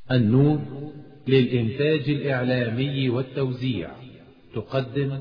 النور للإنتاج الإعلامي والتوزيع تقدم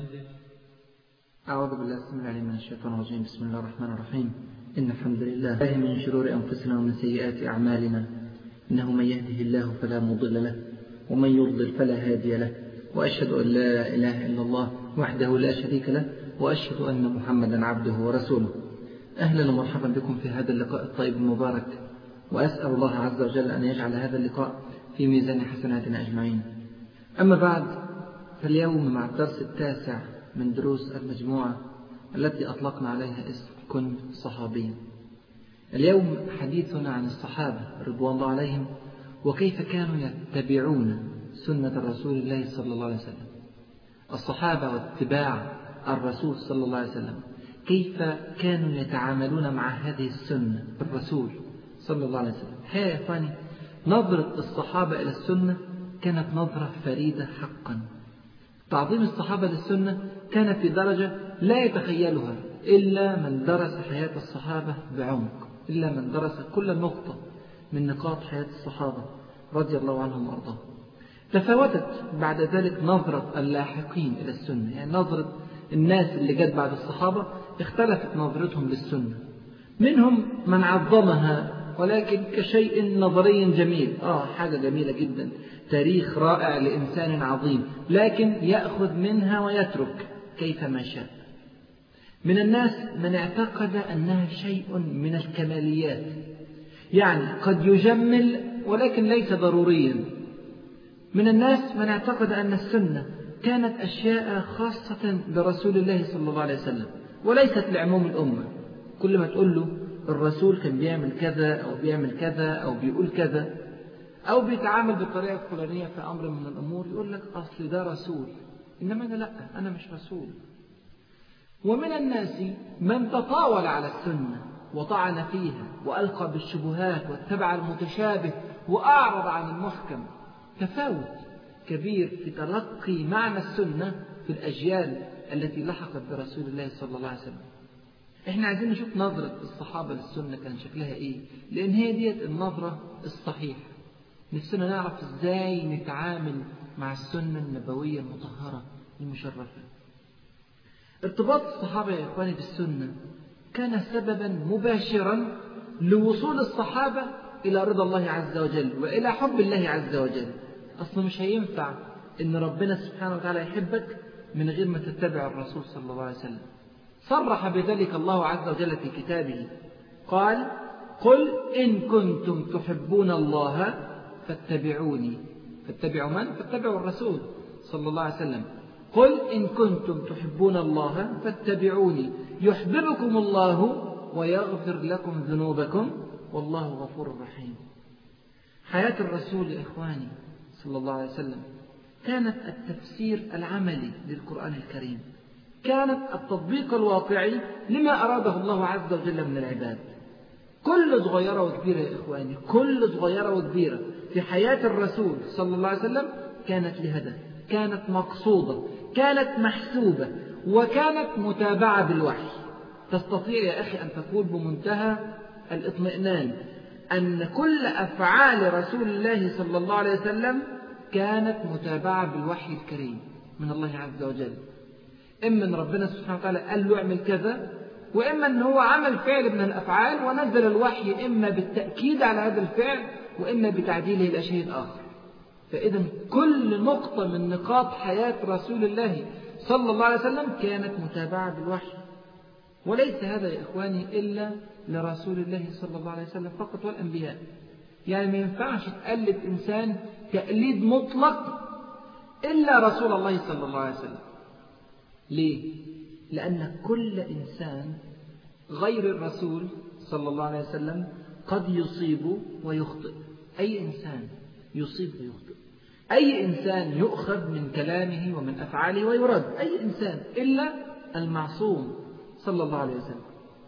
أعوذ بالله السميع العليم من الشيطان الرجيم بسم الله الرحمن الرحيم إن الحمد لله من شرور أنفسنا ومن سيئات أعمالنا إنه من يهده الله فلا مضل له ومن يضلل فلا هادي له وأشهد أن لا إله إلا الله وحده لا شريك له وأشهد أن محمدا عبده ورسوله أهلا ومرحبا بكم في هذا اللقاء الطيب المبارك وأسأل الله عز وجل أن يجعل هذا اللقاء في ميزان حسناتنا أجمعين أما بعد فاليوم مع الدرس التاسع من دروس المجموعة التي أطلقنا عليها اسم كن صحابيا اليوم حديثنا عن الصحابة رضوان الله عليهم وكيف كانوا يتبعون سنة رسول الله صلى الله عليه وسلم الصحابة واتباع الرسول صلى الله عليه وسلم كيف كانوا يتعاملون مع هذه السنة الرسول صلى الله عليه وسلم هيا يا إخواني نظرة الصحابة إلى السنة كانت نظرة فريدة حقا تعظيم الصحابة للسنة كان في درجة لا يتخيلها إلا من درس حياة الصحابة بعمق إلا من درس كل نقطة من نقاط حياة الصحابة رضي الله عنهم وأرضاهم تفاوتت بعد ذلك نظرة اللاحقين إلى السنة يعني نظرة الناس اللي جت بعد الصحابة اختلفت نظرتهم للسنة منهم من عظمها ولكن كشيء نظري جميل آه حاجة جميلة جدا تاريخ رائع لإنسان عظيم لكن يأخذ منها ويترك كيفما شاء من الناس من اعتقد أنها شيء من الكماليات يعني قد يجمل ولكن ليس ضروريا من الناس من اعتقد أن السنة كانت أشياء خاصة برسول الله صلى الله عليه وسلم وليست لعموم الأمة كل ما تقول له الرسول كان بيعمل كذا أو بيعمل كذا أو بيقول كذا أو بيتعامل بالطريقة الفلانية في أمر من الأمور يقول لك أصل ده رسول إنما أنا لا أنا مش رسول ومن الناس من تطاول على السنة وطعن فيها وألقى بالشبهات واتبع المتشابه وأعرض عن المحكم تفاوت كبير في تلقي معنى السنة في الأجيال التي لحقت برسول الله صلى الله عليه وسلم احنا عايزين نشوف نظرة الصحابة للسنة كان شكلها ايه لان هي ديت النظرة الصحيحة نفسنا نعرف ازاي نتعامل مع السنة النبوية المطهرة المشرفة ارتباط الصحابة يا إخواني بالسنة كان سببا مباشرا لوصول الصحابة إلى رضا الله عز وجل وإلى حب الله عز وجل أصلا مش هينفع إن ربنا سبحانه وتعالى يحبك من غير ما تتبع الرسول صلى الله عليه وسلم صرح بذلك الله عز وجل في كتابه قال قل إن كنتم تحبون الله فاتبعوني فاتبعوا من؟ فاتبعوا الرسول صلى الله عليه وسلم قل إن كنتم تحبون الله فاتبعوني يحببكم الله ويغفر لكم ذنوبكم والله غفور رحيم حياة الرسول يا إخواني صلى الله عليه وسلم كانت التفسير العملي للقرآن الكريم كانت التطبيق الواقعي لما أراده الله عز وجل من العباد كل صغيرة وكبيرة يا إخواني كل صغيرة وكبيرة في حياة الرسول صلى الله عليه وسلم كانت لهدف كانت مقصودة كانت محسوبة وكانت متابعة بالوحي تستطيع يا أخي أن تقول بمنتهى الاطمئنان أن كل أفعال رسول الله صلى الله عليه وسلم كانت متابعة بالوحي الكريم من الله عز وجل إما أن ربنا سبحانه وتعالى قال له اعمل كذا وإما أن هو عمل فعل من الأفعال ونزل الوحي إما بالتأكيد على هذا الفعل وإما بتعديله إلى شيء آخر فإذا كل نقطة من نقاط حياة رسول الله صلى الله عليه وسلم كانت متابعة بالوحي وليس هذا يا إخواني إلا لرسول الله صلى الله عليه وسلم فقط والأنبياء يعني ما ينفعش تقلد إنسان تقليد مطلق إلا رسول الله صلى الله عليه وسلم ليه؟ لأن كل إنسان غير الرسول صلى الله عليه وسلم قد يصيب ويخطئ أي إنسان يصيب ويخطئ أي إنسان يؤخذ من كلامه ومن أفعاله ويرد أي إنسان إلا المعصوم صلى الله عليه وسلم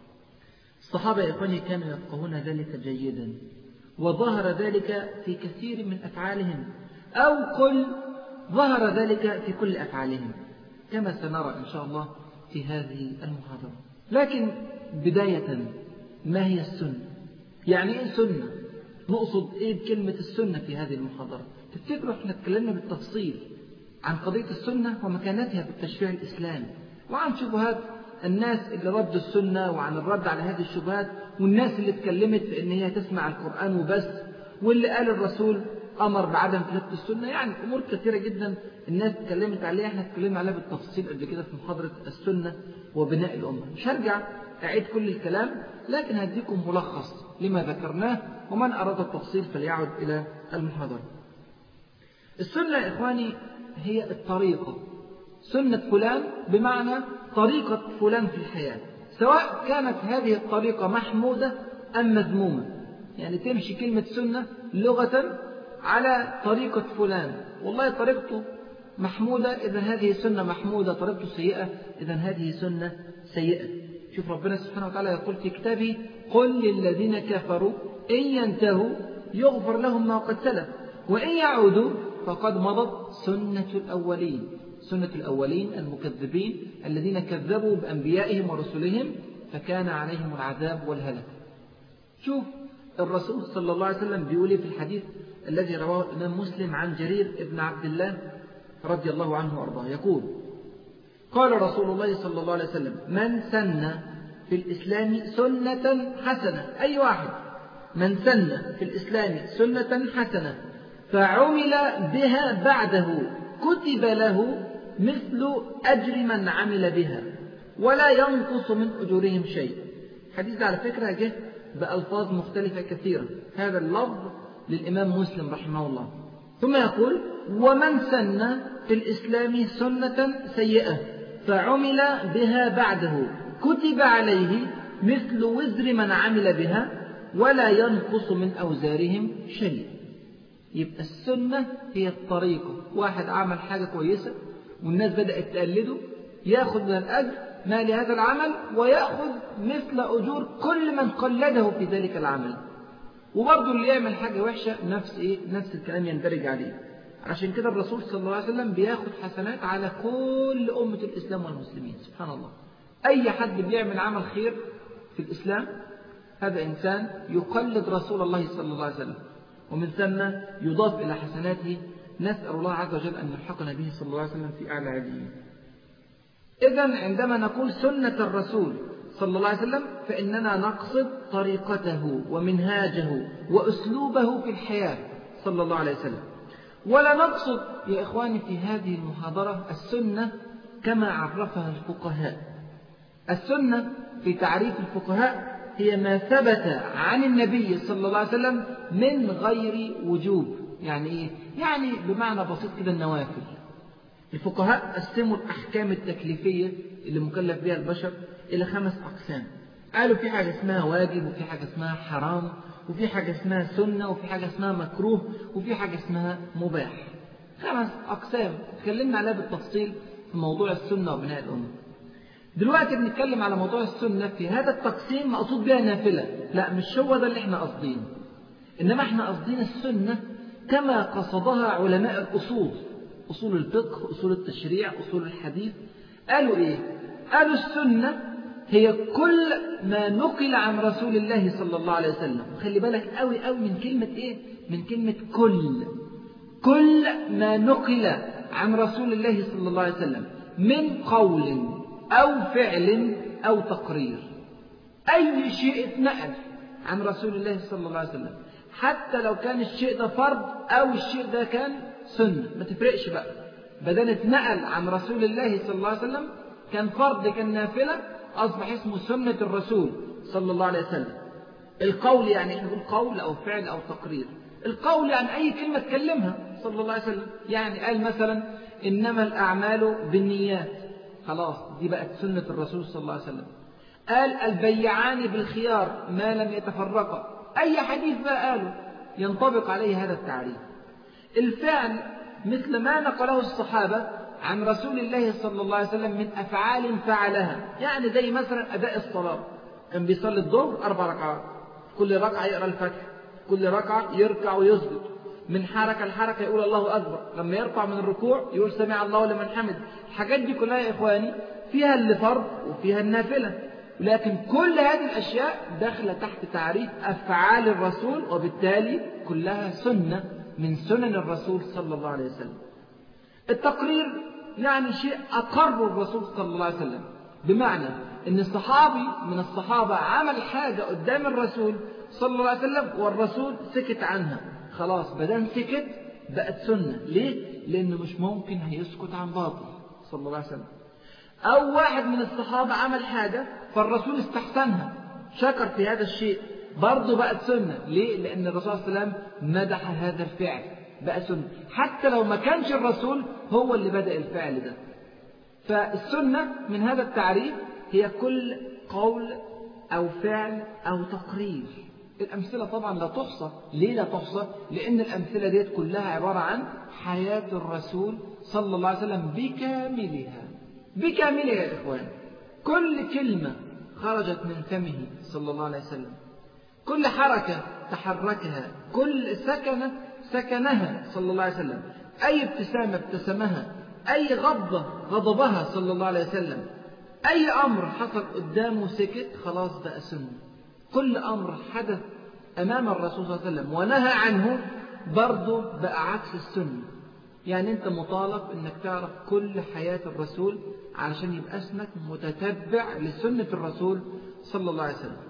الصحابة يا إخواني كانوا يفقهون ذلك جيدا وظهر ذلك في كثير من أفعالهم أو قل ظهر ذلك في كل أفعالهم كما سنرى إن شاء الله في هذه المحاضرة لكن بداية ما هي السنة يعني إيه سنة نقصد إيه بكلمة السنة في هذه المحاضرة تفتكروا احنا اتكلمنا بالتفصيل عن قضية السنة ومكانتها في التشريع الإسلامي وعن شبهات الناس اللي ردوا السنة وعن الرد على هذه الشبهات والناس اللي اتكلمت في ان هي تسمع القرآن وبس واللي قال الرسول أمر بعدم كتابة السنة يعني أمور كثيرة جدا الناس اتكلمت عليها احنا اتكلمنا عليها بالتفصيل قبل كده في محاضرة السنة وبناء الأمة مش هرجع أعيد كل الكلام لكن هديكم ملخص لما ذكرناه ومن أراد التفصيل فليعد إلى المحاضرة السنة يا إخواني هي الطريقة سنة فلان بمعنى طريقة فلان في الحياة سواء كانت هذه الطريقة محمودة أم مذمومة يعني تمشي كلمة سنة لغة على طريقة فلان والله طريقته محمودة إذا هذه سنة محمودة طريقته سيئة إذا هذه سنة سيئة شوف ربنا سبحانه وتعالى يقول في كتابه قل للذين كفروا إن ينتهوا يغفر لهم ما قد سلف وإن يعودوا فقد مضت سنة الأولين سنة الأولين المكذبين الذين كذبوا بأنبيائهم ورسلهم فكان عليهم العذاب والهلك شوف الرسول صلى الله عليه وسلم بيقول في الحديث الذي رواه الإمام مسلم عن جرير ابن عبد الله رضي الله عنه وأرضاه يقول قال رسول الله صلى الله عليه وسلم من سن في الإسلام سنة حسنة أي واحد من سن في الإسلام سنة حسنة فعمل بها بعده كتب له مثل أجر من عمل بها ولا ينقص من أجورهم شيء حديث على فكرة جه بألفاظ مختلفة كثيرة هذا اللفظ للإمام مسلم رحمه الله ثم يقول ومن سن في الإسلام سنة سيئة فعمل بها بعده كتب عليه مثل وزر من عمل بها ولا ينقص من أوزارهم شيء يبقى السنة هي الطريقة واحد عمل حاجة كويسة والناس بدأت تقلده ياخذ من الأجر ما لهذا العمل ويأخذ مثل أجور كل من قلده في ذلك العمل وبرضه اللي يعمل حاجة وحشة نفس إيه؟ نفس الكلام يندرج عليه عشان كده الرسول صلى الله عليه وسلم بياخد حسنات على كل أمة الإسلام والمسلمين سبحان الله أي حد بيعمل عمل خير في الإسلام هذا إنسان يقلد رسول الله صلى الله عليه وسلم ومن ثم يضاف إلى حسناته نسأل الله عز وجل أن يلحقنا به صلى الله عليه وسلم في أعلى عليين إذا عندما نقول سنة الرسول صلى الله عليه وسلم فإننا نقصد طريقته ومنهاجه وأسلوبه في الحياة صلى الله عليه وسلم ولا نقصد يا إخواني في هذه المحاضرة السنة كما عرفها الفقهاء السنة في تعريف الفقهاء هي ما ثبت عن النبي صلى الله عليه وسلم من غير وجوب يعني إيه؟ يعني بمعنى بسيط كده النوافل الفقهاء قسموا الأحكام التكليفية اللي مكلف بها البشر إلى خمس أقسام قالوا في حاجة اسمها واجب وفي حاجة اسمها حرام وفي حاجة اسمها سنة وفي حاجة اسمها مكروه وفي حاجة اسمها مباح خمس أقسام اتكلمنا عليها بالتفصيل في موضوع السنة وبناء الأمة دلوقتي بنتكلم على موضوع السنة في هذا التقسيم مقصود بها نافلة لا مش هو ده اللي احنا قاصدينه إنما احنا قاصدين السنة كما قصدها علماء الأصول أصول الفقه أصول التشريع أصول الحديث قالوا إيه قالوا السنة هي كل ما نقل عن رسول الله صلى الله عليه وسلم خلي بالك قوي قوي من كلمة إيه من كلمة كل كل ما نقل عن رسول الله صلى الله عليه وسلم من قول أو فعل أو تقرير أي شيء اتنقل عن رسول الله صلى الله عليه وسلم حتى لو كان الشيء ده فرض أو الشيء ده كان سنة ما تفرقش بقى بدل اتنقل عن رسول الله صلى الله عليه وسلم كان فرض كان نافلة أصبح اسمه سنة الرسول صلى الله عليه وسلم القول يعني احنا نقول قول أو فعل أو تقرير القول يعني أي كلمة تكلمها صلى الله عليه وسلم يعني قال مثلا إنما الأعمال بالنيات خلاص دي بقت سنة الرسول صلى الله عليه وسلم قال البيعان بالخيار ما لم يتفرقا أي حديث بقى قاله ينطبق عليه هذا التعريف الفعل مثل ما نقله الصحابة عن رسول الله صلى الله عليه وسلم من أفعال فعلها يعني زي مثلا أداء الصلاة كان بيصلي الظهر أربع ركعات كل ركعة يقرأ الفتح كل ركعة يركع ويسجد من حركة لحركة يقول الله أكبر لما يرفع من الركوع يقول سمع الله لمن حمد الحاجات دي كلها يا إخواني فيها اللي فرض وفيها النافلة لكن كل هذه الأشياء داخلة تحت تعريف أفعال الرسول وبالتالي كلها سنة من سنن الرسول صلى الله عليه وسلم التقرير يعني شيء أقر الرسول صلى الله عليه وسلم بمعنى أن الصحابي من الصحابة عمل حاجة قدام الرسول صلى الله عليه وسلم والرسول سكت عنها خلاص بدل سكت بقت سنة ليه؟ لأنه مش ممكن هيسكت عن باطل صلى الله عليه وسلم أو واحد من الصحابة عمل حاجة فالرسول استحسنها شكر في هذا الشيء برضه بقت سنة ليه؟ لأن الرسول صلى الله عليه وسلم مدح هذا الفعل بقى سنة حتى لو ما كانش الرسول هو اللي بدأ الفعل ده فالسنة من هذا التعريف هي كل قول أو فعل أو تقرير الأمثلة طبعا لا تحصى ليه لا تحصى لأن الأمثلة ديت كلها عبارة عن حياة الرسول صلى الله عليه وسلم بكاملها بكاملها يا إخوان كل كلمة خرجت من فمه صلى الله عليه وسلم كل حركة تحركها كل سكنة سكنها صلى الله عليه وسلم أي ابتسامة ابتسمها أي غضبة غضبها صلى الله عليه وسلم أي أمر حصل قدامه سكت خلاص بقى سنة كل أمر حدث أمام الرسول صلى الله عليه وسلم ونهى عنه برضه بقى عكس السنة يعني أنت مطالب أنك تعرف كل حياة الرسول علشان يبقى اسمك متتبع لسنة الرسول صلى الله عليه وسلم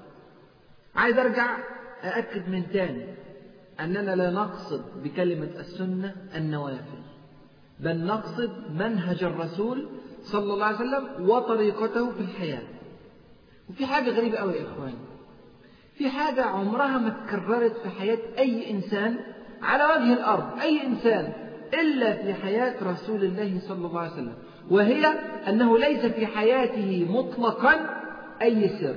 عايز أرجع أأكد من تاني أننا لا نقصد بكلمة السنة النوافل بل نقصد منهج الرسول صلى الله عليه وسلم وطريقته في الحياة وفي حاجة غريبة أوي يا إخواني في حاجة عمرها ما تكررت في حياة أي إنسان على وجه الأرض أي إنسان إلا في حياة رسول الله صلى الله عليه وسلم وهي أنه ليس في حياته مطلقا أي سر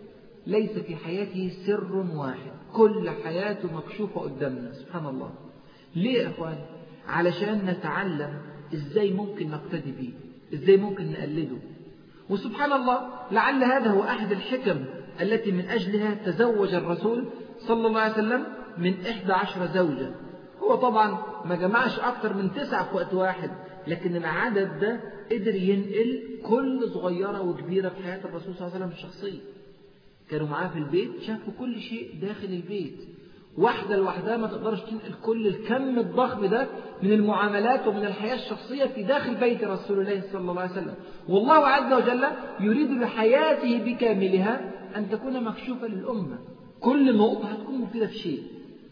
ليس في حياته سر واحد كل حياته مكشوفة قدامنا سبحان الله ليه يا أخواني علشان نتعلم إزاي ممكن نقتدي به إزاي ممكن نقلده وسبحان الله لعل هذا هو أحد الحكم التي من أجلها تزوج الرسول صلى الله عليه وسلم من إحدى عشر زوجة هو طبعا ما جمعش أكثر من تسعة في وقت واحد لكن العدد ده قدر ينقل كل صغيرة وكبيرة في حياة الرسول صلى الله عليه وسلم الشخصية كانوا معاه في البيت شافوا كل شيء داخل البيت واحدة لوحدها ما تقدرش تنقل كل الكم الضخم ده من المعاملات ومن الحياة الشخصية في داخل بيت رسول الله صلى الله عليه وسلم والله عز وجل يريد لحياته بكاملها أن تكون مكشوفة للأمة كل نقطة هتكون مفيدة في شيء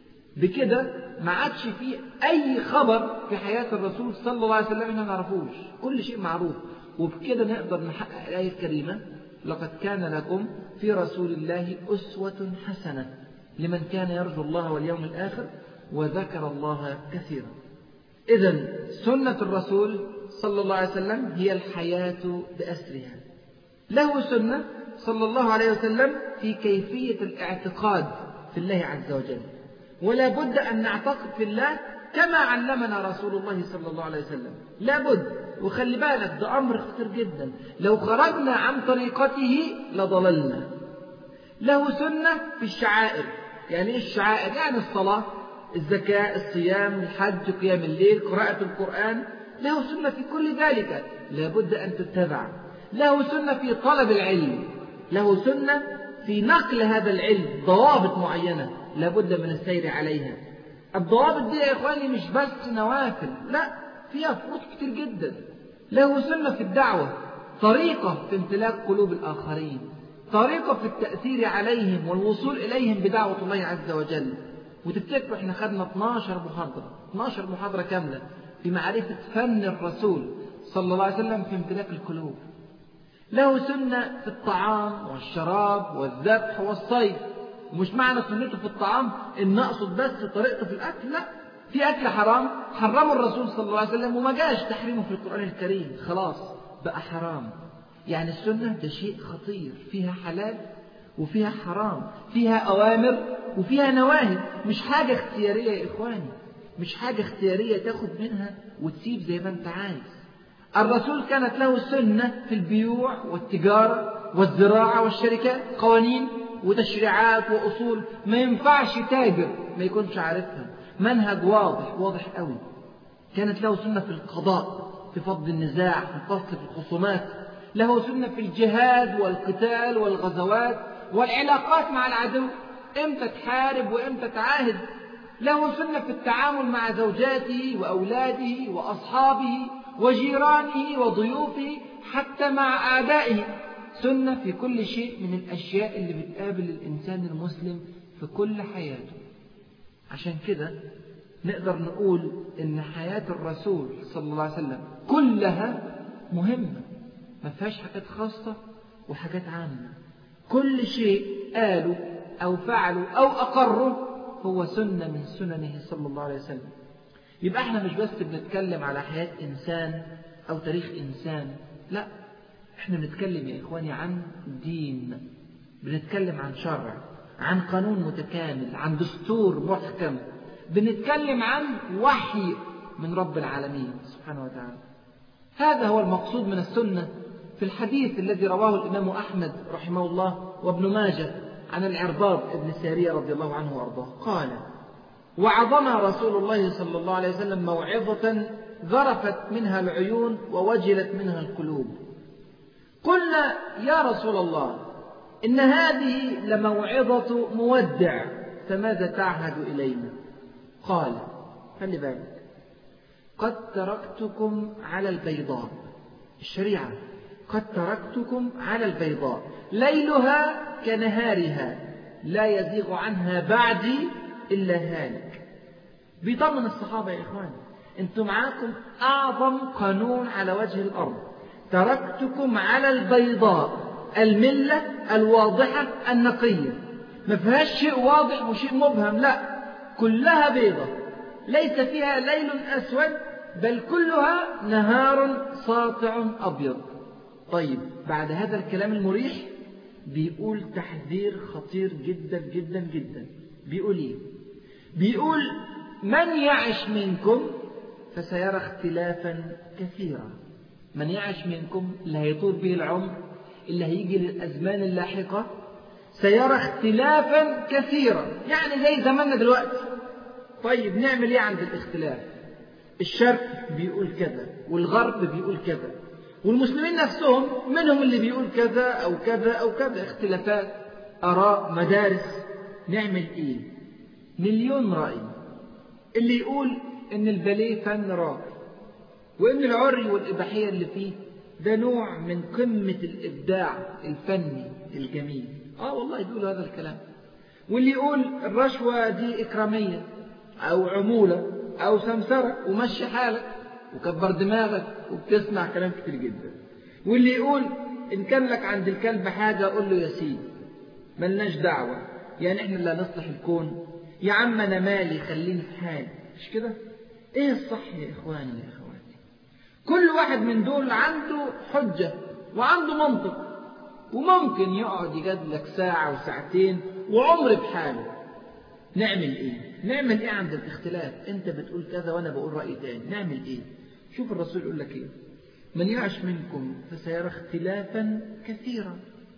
بكده ما عادش فيه أي خبر في حياة الرسول صلى الله عليه وسلم احنا ما نعرفوش كل شيء معروف وبكده نقدر نحقق الآية الكريمة لقد كان لكم في رسول الله أسوة حسنة لمن كان يرجو الله واليوم الآخر وذكر الله كثيرا إذا سنة الرسول صلى الله عليه وسلم هي الحياة بأسرها له سنة صلى الله عليه وسلم في كيفية الاعتقاد في الله عز وجل ولا بد أن نعتقد في الله كما علمنا رسول الله صلى الله عليه وسلم لا بد وخلي بالك ده أمر خطير جدا لو خرجنا عن طريقته لضللنا له سنة في الشعائر يعني إيه الشعائر يعني الصلاة الزكاة الصيام الحج قيام الليل قراءة القرآن له سنة في كل ذلك لا بد أن تتبع له سنة في طلب العلم له سنة في نقل هذا العلم ضوابط معينة لا بد من السير عليها الضوابط دي يا إخواني مش بس نوافل لا فيها فروض كتير جدا له سنة في الدعوة طريقة في امتلاك قلوب الآخرين طريقة في التأثير عليهم والوصول إليهم بدعوة الله عز وجل وتفتكروا احنا خدنا 12 محاضرة 12 محاضرة كاملة في معرفة فن الرسول صلى الله عليه وسلم في امتلاك القلوب له سنة في الطعام والشراب والذبح والصيد ومش معنى سنته في الطعام ان اقصد بس طريقته في الاكل لا في اكل حرام حرمه الرسول صلى الله عليه وسلم وما جاش تحريمه في القران الكريم خلاص بقى حرام يعني السنه ده شيء خطير فيها حلال وفيها حرام فيها اوامر وفيها نواهي مش حاجه اختياريه يا اخواني مش حاجه اختياريه تاخد منها وتسيب زي ما انت عايز الرسول كانت له سنه في البيوع والتجاره والزراعه والشركات قوانين وتشريعات وأصول ما ينفعش تاجر ما يكونش عارفها منهج واضح واضح قوي كانت له سنة في القضاء في فض النزاع في الفصل في الخصومات له سنة في الجهاد والقتال والغزوات والعلاقات مع العدو امتى تحارب وامتى تعاهد له سنة في التعامل مع زوجاته وأولاده وأصحابه وجيرانه وضيوفه حتى مع أعدائه سنة في كل شيء من الأشياء اللي بتقابل الإنسان المسلم في كل حياته عشان كده نقدر نقول إن حياة الرسول صلى الله عليه وسلم كلها مهمة ما فيهاش حاجات خاصة وحاجات عامة كل شيء قالوا أو فعلوا أو أقروا هو سنة من سننه صلى الله عليه وسلم يبقى احنا مش بس بنتكلم على حياة إنسان أو تاريخ إنسان لا احنا بنتكلم يا إخواني عن دين بنتكلم عن شرع عن قانون متكامل عن دستور محكم بنتكلم عن وحي من رب العالمين سبحانه وتعالى هذا هو المقصود من السنة في الحديث الذي رواه الإمام أحمد رحمه الله وابن ماجه عن العرباض بن سارية رضي الله عنه وأرضاه قال وعظنا رسول الله صلى الله عليه وسلم موعظة ذرفت منها العيون ووجلت منها القلوب قلنا يا رسول الله إن هذه لموعظة مودع فماذا تعهد إلينا قال خلي بالك قد تركتكم على البيضاء الشريعة قد تركتكم على البيضاء ليلها كنهارها لا يزيغ عنها بعدي إلا هالك بيطمن الصحابة يا إخوان أنتم معاكم أعظم قانون على وجه الأرض تركتكم على البيضاء الملة الواضحة النقية ما فيهاش شيء واضح وشيء مبهم لا كلها بيضة ليس فيها ليل أسود بل كلها نهار ساطع أبيض طيب بعد هذا الكلام المريح بيقول تحذير خطير جدا جدا جدا بيقول ايه بيقول من يعش منكم فسيرى اختلافا كثيرا من يعش منكم اللي هيطول به العمر اللي هيجي للأزمان اللاحقة سيرى اختلافا كثيرا يعني زي زماننا دلوقتي طيب نعمل ايه عند الاختلاف الشرق بيقول كذا والغرب بيقول كذا والمسلمين نفسهم منهم اللي بيقول كذا أو كذا أو كذا اختلافات آراء مدارس نعمل إيه مليون رأي اللي يقول إن الباليه فن راقي وإن العري والإباحية اللي فيه ده نوع من قمة الإبداع الفني الجميل آه والله بيقولوا هذا الكلام واللي يقول الرشوة دي إكرامية أو عمولة أو سمسرة ومشي حالك وكبر دماغك وبتسمع كلام كتير جدا واللي يقول إن كان لك عند الكلب حاجة قول له يا سيدي ملناش دعوة يعني إحنا اللي هنصلح الكون يا عم أنا مالي خليني في حالي مش كده؟ إيه الصح يا إخواني يا إخواتي؟ كل واحد من دول عنده حجة وعنده منطق وممكن يقعد يجادلك ساعة وساعتين وعمر بحاله نعمل إيه؟ نعمل إيه عند الاختلاف؟ أنت بتقول كذا وأنا بقول رأي تاني نعمل إيه؟ شوف الرسول يقول لك إيه؟ من يعش منكم فسيرى اختلافا كثيرا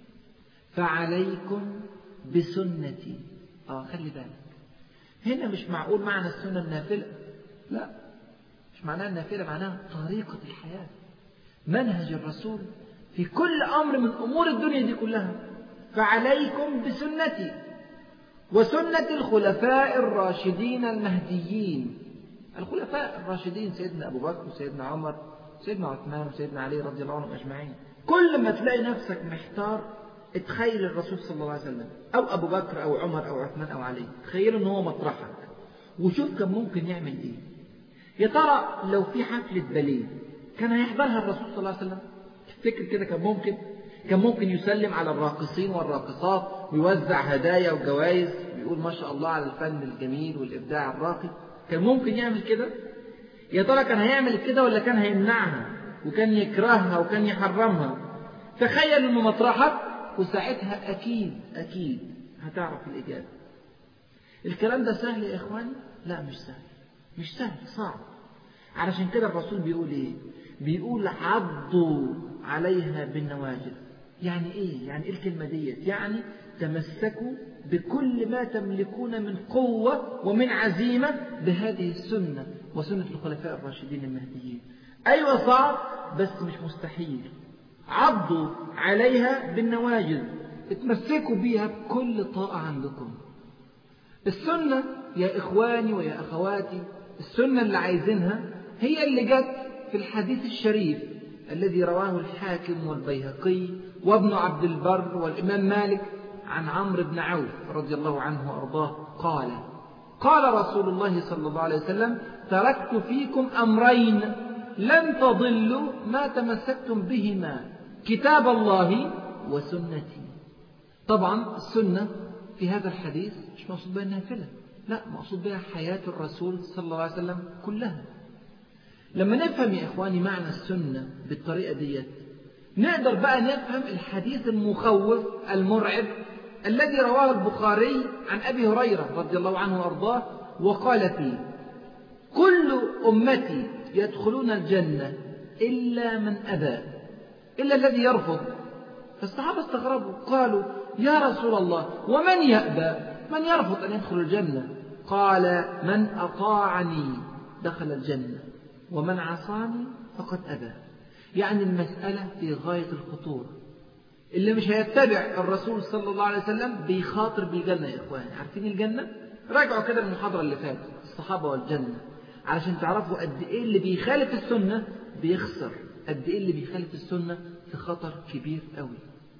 فعليكم بسنتي اه خلي بالك هنا مش معقول معنى السنة النافلة لا مش معناها النافلة معناها طريقة الحياة منهج الرسول في كل أمر من أمور الدنيا دي كلها فعليكم بسنتي وسنة الخلفاء الراشدين المهديين الخلفاء الراشدين سيدنا أبو بكر وسيدنا عمر سيدنا عثمان وسيدنا علي رضي الله عنهم أجمعين كل ما تلاقي نفسك محتار اتخيل الرسول صلى الله عليه وسلم أو أبو بكر أو عمر أو عثمان أو علي تخيل إن هو مطرحك وشوف كان ممكن يعمل إيه يا ترى لو في حفلة باليه كان هيحضرها الرسول صلى الله عليه وسلم تفتكر كده كان ممكن كان ممكن يسلم على الراقصين والراقصات ويوزع هدايا وجوائز ويقول ما شاء الله على الفن الجميل والإبداع الراقي كان ممكن يعمل كده يا ترى كان هيعمل كده ولا كان هيمنعها وكان يكرهها وكان يحرمها تخيل انه مطرحك وساعتها اكيد اكيد هتعرف الاجابه الكلام ده سهل يا اخواني لا مش سهل مش سهل صعب علشان كده الرسول بيقول ايه بيقول عضوا عليها بالنواجذ يعني ايه يعني ايه الكلمه ديت يعني تمسكوا بكل ما تملكون من قوة ومن عزيمة بهذه السنة وسنة الخلفاء الراشدين المهديين أيوة صعب بس مش مستحيل عضوا عليها بالنواجذ اتمسكوا بيها بكل طاقة عندكم السنة يا إخواني ويا أخواتي السنة اللي عايزينها هي اللي جت في الحديث الشريف الذي رواه الحاكم والبيهقي وابن عبد البر والإمام مالك عن عمرو بن عوف رضي الله عنه وأرضاه قال قال رسول الله صلى الله عليه وسلم تركت فيكم أمرين لن تضلوا ما تمسكتم بهما كتاب الله وسنتي طبعا السنة في هذا الحديث مش مقصود بها النافلة لا مقصود بها حياة الرسول صلى الله عليه وسلم كلها لما نفهم يا إخواني معنى السنة بالطريقة ديت نقدر بقى نفهم الحديث المخوف المرعب الذي رواه البخاري عن أبي هريرة رضي الله عنه وأرضاه وقال فيه كل أمتي يدخلون الجنة إلا من أبى إلا الذي يرفض فالصحابة استغربوا قالوا يا رسول الله ومن يأبى من يرفض أن يدخل الجنة قال من أطاعني دخل الجنة ومن عصاني فقد أبى يعني المسألة في غاية الخطورة اللي مش هيتبع الرسول صلى الله عليه وسلم بيخاطر بالجنة يا إخواني عارفين الجنة؟ راجعوا كده المحاضرة اللي فاتت الصحابة والجنة علشان تعرفوا قد إيه اللي بيخالف السنة بيخسر قد إيه اللي بيخالف السنة في خطر كبير قوي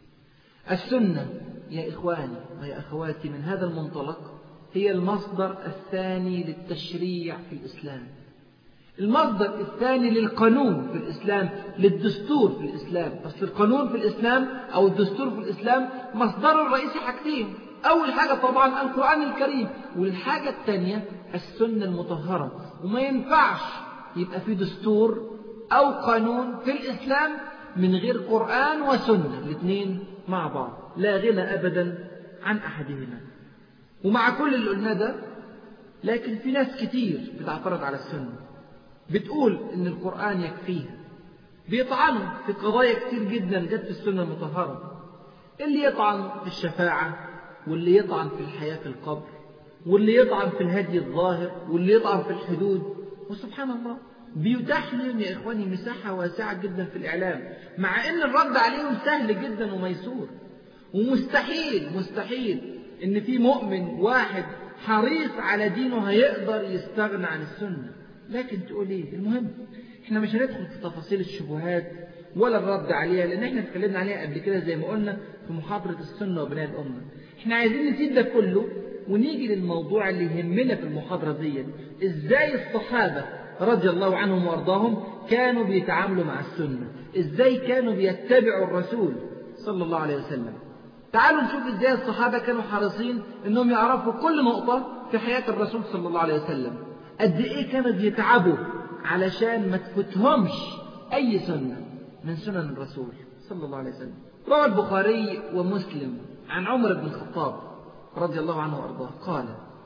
السنة يا إخواني ويا أخواتي من هذا المنطلق هي المصدر الثاني للتشريع في الإسلام المصدر الثاني للقانون في الإسلام للدستور في الإسلام أصل القانون في الإسلام أو الدستور في الإسلام مصدره الرئيسي حاجتين أول حاجة طبعا القرآن الكريم والحاجة الثانية السنة المطهرة وما ينفعش يبقى في دستور أو قانون في الإسلام من غير قرآن وسنة الاثنين مع بعض لا غنى أبدا عن أحدهما ومع كل اللي قلناه ده لكن في ناس كتير بتعترض على السنة بتقول إن القرآن يكفيها بيطعنوا في قضايا كتير جدا جت في السنة المطهرة اللي يطعن في الشفاعة واللي يطعن في الحياة في القبر واللي يطعن في الهدي الظاهر واللي يطعن في الحدود وسبحان الله بيتاح لهم يا إخواني مساحة واسعة جدا في الإعلام مع إن الرد عليهم سهل جدا وميسور ومستحيل مستحيل إن في مؤمن واحد حريص على دينه هيقدر يستغنى عن السنة لكن تقول إيه المهم إحنا مش هندخل في تفاصيل الشبهات ولا الرد عليها لأن إحنا اتكلمنا عليها قبل كده زي ما قلنا في محاضرة السنة وبناء الأمة إحنا عايزين نسيب ده كله ونيجي للموضوع اللي يهمنا في المحاضرة دي إزاي الصحابة رضي الله عنهم وارضاهم كانوا بيتعاملوا مع السنة ازاي كانوا بيتبعوا الرسول صلى الله عليه وسلم تعالوا نشوف ازاي الصحابة كانوا حريصين انهم يعرفوا كل نقطة في حياة الرسول صلى الله عليه وسلم قد ايه كانوا بيتعبوا علشان ما تفوتهمش اي سنة من سنن الرسول صلى الله عليه وسلم روى البخاري ومسلم عن عمر بن الخطاب رضي الله عنه وارضاه قال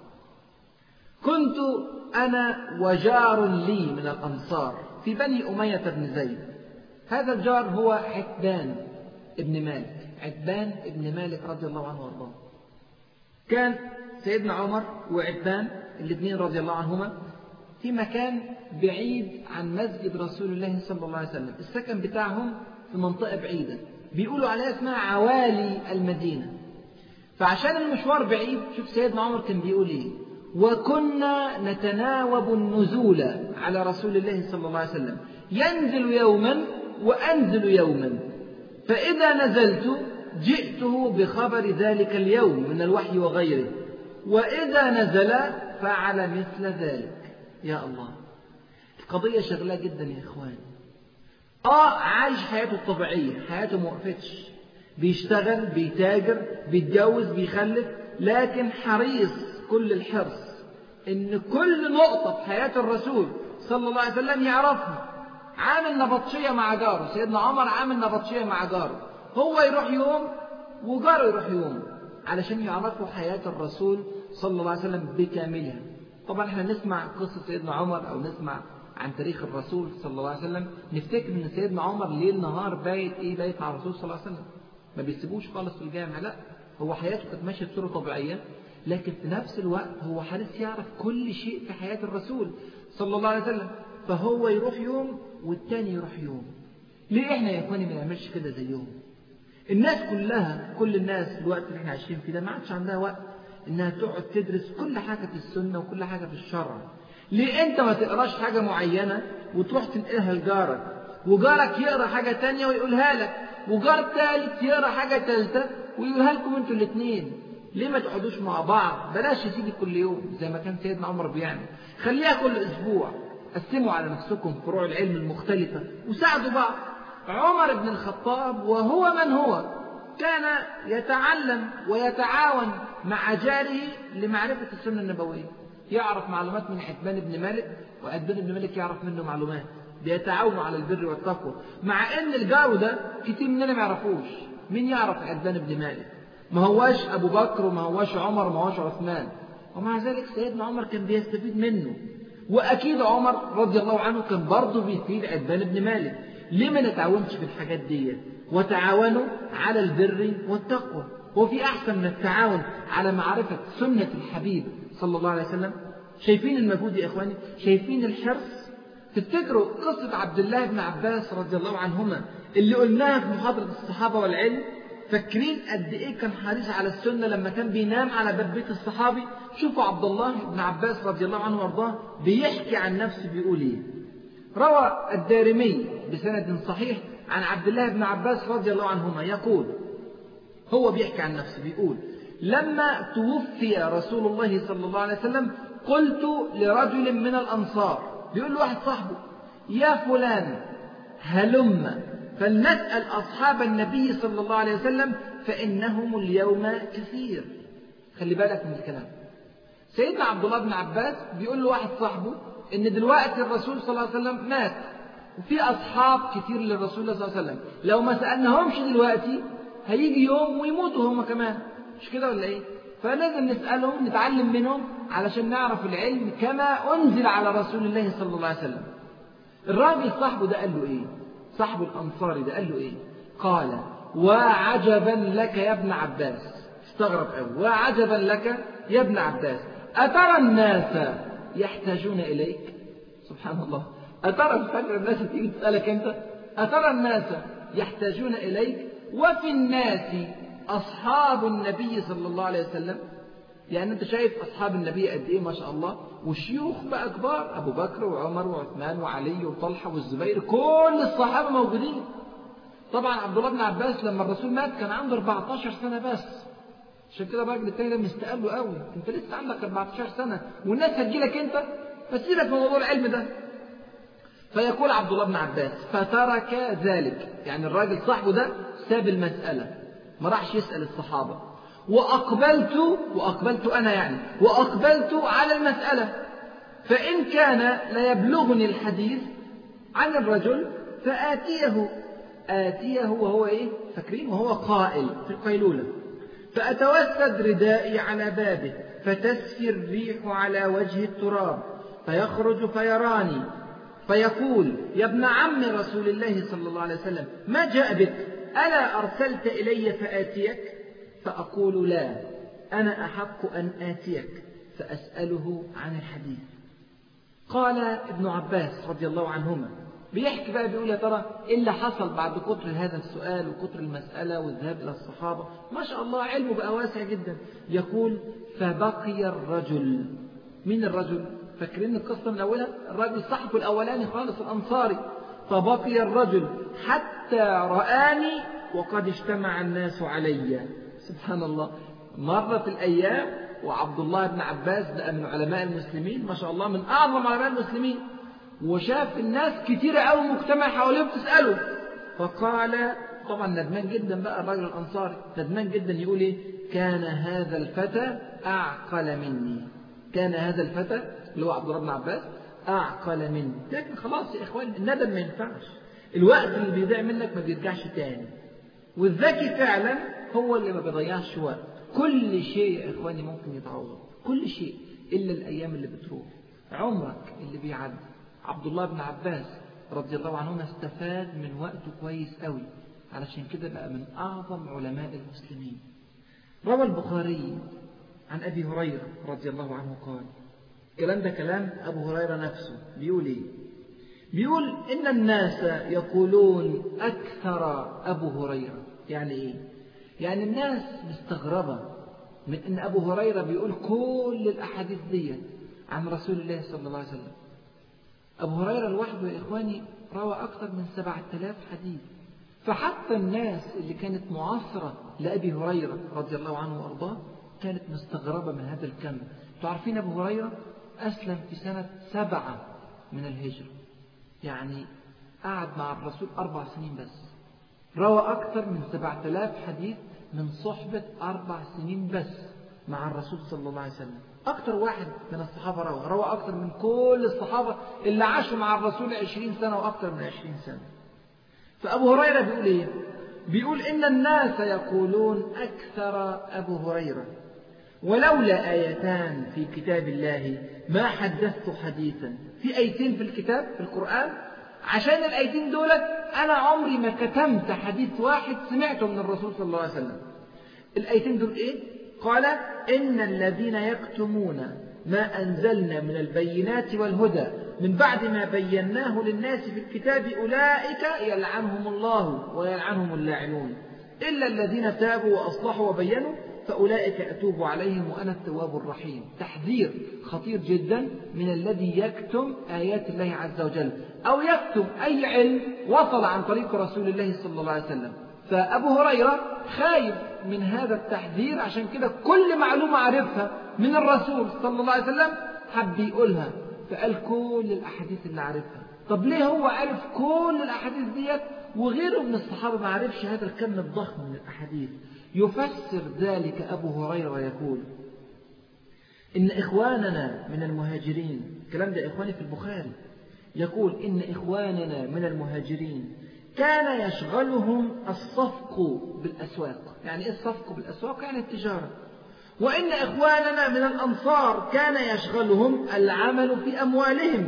كنت أنا وجار لي من الأنصار في بني أمية بن زيد هذا الجار هو عتبان ابن مالك عتبان ابن مالك رضي الله عنه وارضاه كان سيدنا عمر وعتبان الاثنين رضي الله عنهما في مكان بعيد عن مسجد رسول الله صلى الله عليه وسلم السكن بتاعهم في منطقة بعيدة بيقولوا عليها اسمها عوالي المدينة فعشان المشوار بعيد شوف سيدنا عمر كان بيقول ايه وكنا نتناوب النزول على رسول الله صلى الله عليه وسلم ينزل يوما وأنزل يوما فإذا نزلت جئته بخبر ذلك اليوم من الوحي وغيره وإذا نزل فعل مثل ذلك يا الله القضية شغلة جدا يا إخوان آه عايش حياته الطبيعية حياته ما وقفتش بيشتغل بيتاجر بيتجوز بيخلف لكن حريص كل الحرص ان كل نقطة في حياة الرسول صلى الله عليه وسلم يعرفها عامل نبطشية مع جاره سيدنا عمر عامل نبطشية مع جاره هو يروح يوم وجاره يروح يوم علشان يعرفوا حياة الرسول صلى الله عليه وسلم بكاملها طبعا احنا نسمع قصة سيدنا عمر او نسمع عن تاريخ الرسول صلى الله عليه وسلم نفتكر ان سيدنا عمر ليل نهار بايت ايه بايت مع الرسول صلى الله عليه وسلم ما بيسيبوش خالص في الجامع لا هو حياته كانت ماشيه بصوره طبيعيه لكن في نفس الوقت هو حريص يعرف كل شيء في حياة الرسول صلى الله عليه وسلم فهو يروح يوم والتاني يروح يوم ليه احنا يا اخواني ما نعملش كده زيهم الناس كلها كل الناس الوقت اللي احنا عايشين فيه ده ما عادش عندها وقت انها تقعد تدرس كل حاجه في السنه وكل حاجه في الشرع ليه انت ما تقراش حاجه معينه وتروح تنقلها لجارك وجارك يقرا حاجه تانية ويقولها لك وجار ثالث يقرا حاجه ثالثه ويقولها لكم انتوا الاثنين ليه ما تقعدوش مع بعض بلاش تيجي كل يوم زي ما كان سيدنا عمر بيعمل خليها كل اسبوع قسموا على نفسكم فروع العلم المختلفه وساعدوا بعض عمر بن الخطاب وهو من هو كان يتعلم ويتعاون مع جاره لمعرفة السنة النبوية يعرف معلومات من حتمان بن مالك وأدبان بن مالك يعرف منه معلومات بيتعاونوا على البر والتقوى مع ان الجار ده كتير مننا ما يعرفوش مين يعرف عدنان بن مالك ما هواش ابو بكر وما هواش عمر وما هواش عثمان ومع ذلك سيدنا عمر كان بيستفيد منه واكيد عمر رضي الله عنه كان برضه بيفيد عدنان بن مالك ليه ما نتعاونش في الحاجات دي وتعاونوا على البر والتقوى هو في احسن من التعاون على معرفه سنه الحبيب صلى الله عليه وسلم شايفين المجهود يا اخواني شايفين الحرص تفتكروا قصة عبد الله بن عباس رضي الله عنهما اللي قلناها في محاضرة الصحابة والعلم فاكرين قد ايه كان حريص على السنة لما كان بينام على باب بيت الصحابي شوفوا عبد الله بن عباس رضي الله عنه وارضاه بيحكي عن نفسه بيقول ايه روى الدارمي بسند صحيح عن عبد الله بن عباس رضي الله عنهما يقول هو بيحكي عن نفسه بيقول لما توفي رسول الله صلى الله عليه وسلم قلت لرجل من الأنصار بيقول له واحد صاحبه يا فلان هلم فلنسأل أصحاب النبي صلى الله عليه وسلم فإنهم اليوم كثير خلي بالك من الكلام سيدنا عبد الله بن عباس بيقول له واحد صاحبه إن دلوقتي الرسول صلى الله عليه وسلم مات وفي أصحاب كتير للرسول صلى الله عليه وسلم لو ما سألناهمش دلوقتي هيجي يوم ويموتوا هم كمان مش كده ولا إيه؟ فلازم نسألهم نتعلم منهم علشان نعرف العلم كما أنزل على رسول الله صلى الله عليه وسلم الراجل صاحبه ده قال له إيه صاحبه الأنصاري ده قال له إيه قال وعجبا لك يا ابن عباس استغرب قوي وعجبا لك يا ابن عباس أترى الناس يحتاجون إليك سبحان الله أترى الفجر الناس تيجي تسألك أنت أترى الناس يحتاجون إليك وفي الناس أصحاب النبي صلى الله عليه وسلم يعني أنت شايف أصحاب النبي قد إيه ما شاء الله وشيوخ بقى كبار أبو بكر وعمر وعثمان وعلي وطلحة والزبير كل الصحابة موجودين طبعا عبد الله بن عباس لما الرسول مات كان عنده 14 سنة بس عشان كده الراجل التاني ده مستقل له قوي انت لسه عندك 14 سنة والناس هتجيلك انت فسيبك من موضوع العلم ده فيقول عبد الله بن عباس فترك ذلك يعني الراجل صاحبه ده ساب المسألة ما راحش يسأل الصحابة وأقبلت وأقبلت أنا يعني وأقبلت على المسألة فإن كان ليبلغني الحديث عن الرجل فآتيه آتيه وهو إيه فاكرين وهو قائل في القيلولة فأتوسد ردائي على بابه فتسفي الريح على وجه التراب فيخرج فيراني فيقول يا ابن عم رسول الله صلى الله عليه وسلم ما جاء بك ألا أرسلت إلي فآتيك فأقول لا أنا أحق أن آتيك فأسأله عن الحديث قال ابن عباس رضي الله عنهما بيحكي بقى بيقول يا ترى ايه اللي حصل بعد كتر هذا السؤال وكتر المسألة والذهاب إلى الصحابة ما شاء الله علمه بقى واسع جدا يقول فبقي الرجل مين الرجل فاكرين القصة من أولها الرجل صاحبه الأولاني خالص الأنصاري فبقي الرجل حتى رآني وقد اجتمع الناس علي سبحان الله مرت الأيام وعبد الله بن عباس ده من علماء المسلمين ما شاء الله من أعظم علماء المسلمين وشاف الناس كتيرة أوي مجتمع حواليه بتسأله فقال طبعا ندمان جدا بقى الرجل الأنصاري ندمان جدا يقول إيه كان هذا الفتى أعقل مني كان هذا الفتى اللي هو عبد الله بن عباس أعقل مني لكن خلاص يا إخوان الندم ما ينفعش الوقت اللي بيضيع منك ما بيرجعش تاني والذكي فعلا هو اللي ما بيضيعش وقت كل شيء يا إخواني ممكن يتعوض كل شيء إلا الأيام اللي بتروح عمرك اللي بيعدي عبد الله بن عباس رضي الله عنهما استفاد من وقته كويس قوي علشان كده بقى من أعظم علماء المسلمين روى البخاري عن أبي هريرة رضي الله عنه قال الكلام ده كلام أبو هريرة نفسه بيقول إيه بيقول إن الناس يقولون أكثر أبو هريرة يعني إيه؟ يعني الناس مستغربة من أن أبو هريرة بيقول كل الأحاديث دي عن رسول الله صلى الله عليه وسلم أبو هريرة لوحده يا إخواني روى أكثر من سبعة آلاف حديث فحتى الناس اللي كانت معاصرة لأبي هريرة رضي الله عنه وأرضاه كانت مستغربة من هذا الكم تعرفين أبو هريرة أسلم في سنة سبعة من الهجرة يعني قعد مع الرسول أربع سنين بس روى أكثر من سبعة آلاف حديث من صحبة أربع سنين بس مع الرسول صلى الله عليه وسلم أكثر واحد من الصحابة روى روى أكثر من كل الصحابة اللي عاشوا مع الرسول عشرين سنة وأكثر من عشرين سنة فأبو هريرة بيقول إيه بيقول إن الناس يقولون أكثر أبو هريرة ولولا آيتان في كتاب الله ما حدثت حديثا في آيتين في الكتاب في القرآن عشان الآيتين دولت أنا عمري ما كتمت حديث واحد سمعته من الرسول صلى الله عليه وسلم الآيتين دول إيه قال إن الذين يكتمون ما أنزلنا من البينات والهدى من بعد ما بيناه للناس في الكتاب أولئك يلعنهم الله ويلعنهم اللاعنون إلا الذين تابوا وأصلحوا وبينوا فأولئك أتوب عليهم وأنا التواب الرحيم تحذير خطير جدا من الذي يكتم آيات الله عز وجل أو يكتم أي علم وصل عن طريق رسول الله صلى الله عليه وسلم فأبو هريرة خايف من هذا التحذير عشان كده كل معلومة عرفها من الرسول صلى الله عليه وسلم حب يقولها فقال كل الأحاديث اللي عرفها طب ليه هو عرف كل الأحاديث ديت وغيره من الصحابة ما عرفش هذا الكم الضخم من الأحاديث يفسر ذلك أبو هريرة ويقول إن إخواننا من المهاجرين الكلام ده إخواني في البخاري يقول إن إخواننا من المهاجرين كان يشغلهم الصفق بالأسواق يعني إيه الصفق بالأسواق يعني التجارة وإن إخواننا من الأنصار كان يشغلهم العمل في أموالهم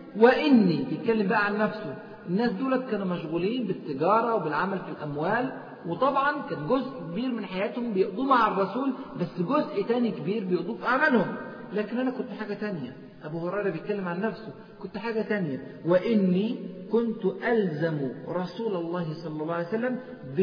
وإني يتكلم بقى عن نفسه الناس دولت كانوا مشغولين بالتجارة وبالعمل في الأموال وطبعا كان جزء كبير من حياتهم بيقضوه مع الرسول بس جزء تاني كبير بيقضوه في أعمالهم لكن أنا كنت حاجة تانية أبو هريرة بيتكلم عن نفسه كنت حاجة تانية وإني كنت ألزم رسول الله صلى الله عليه وسلم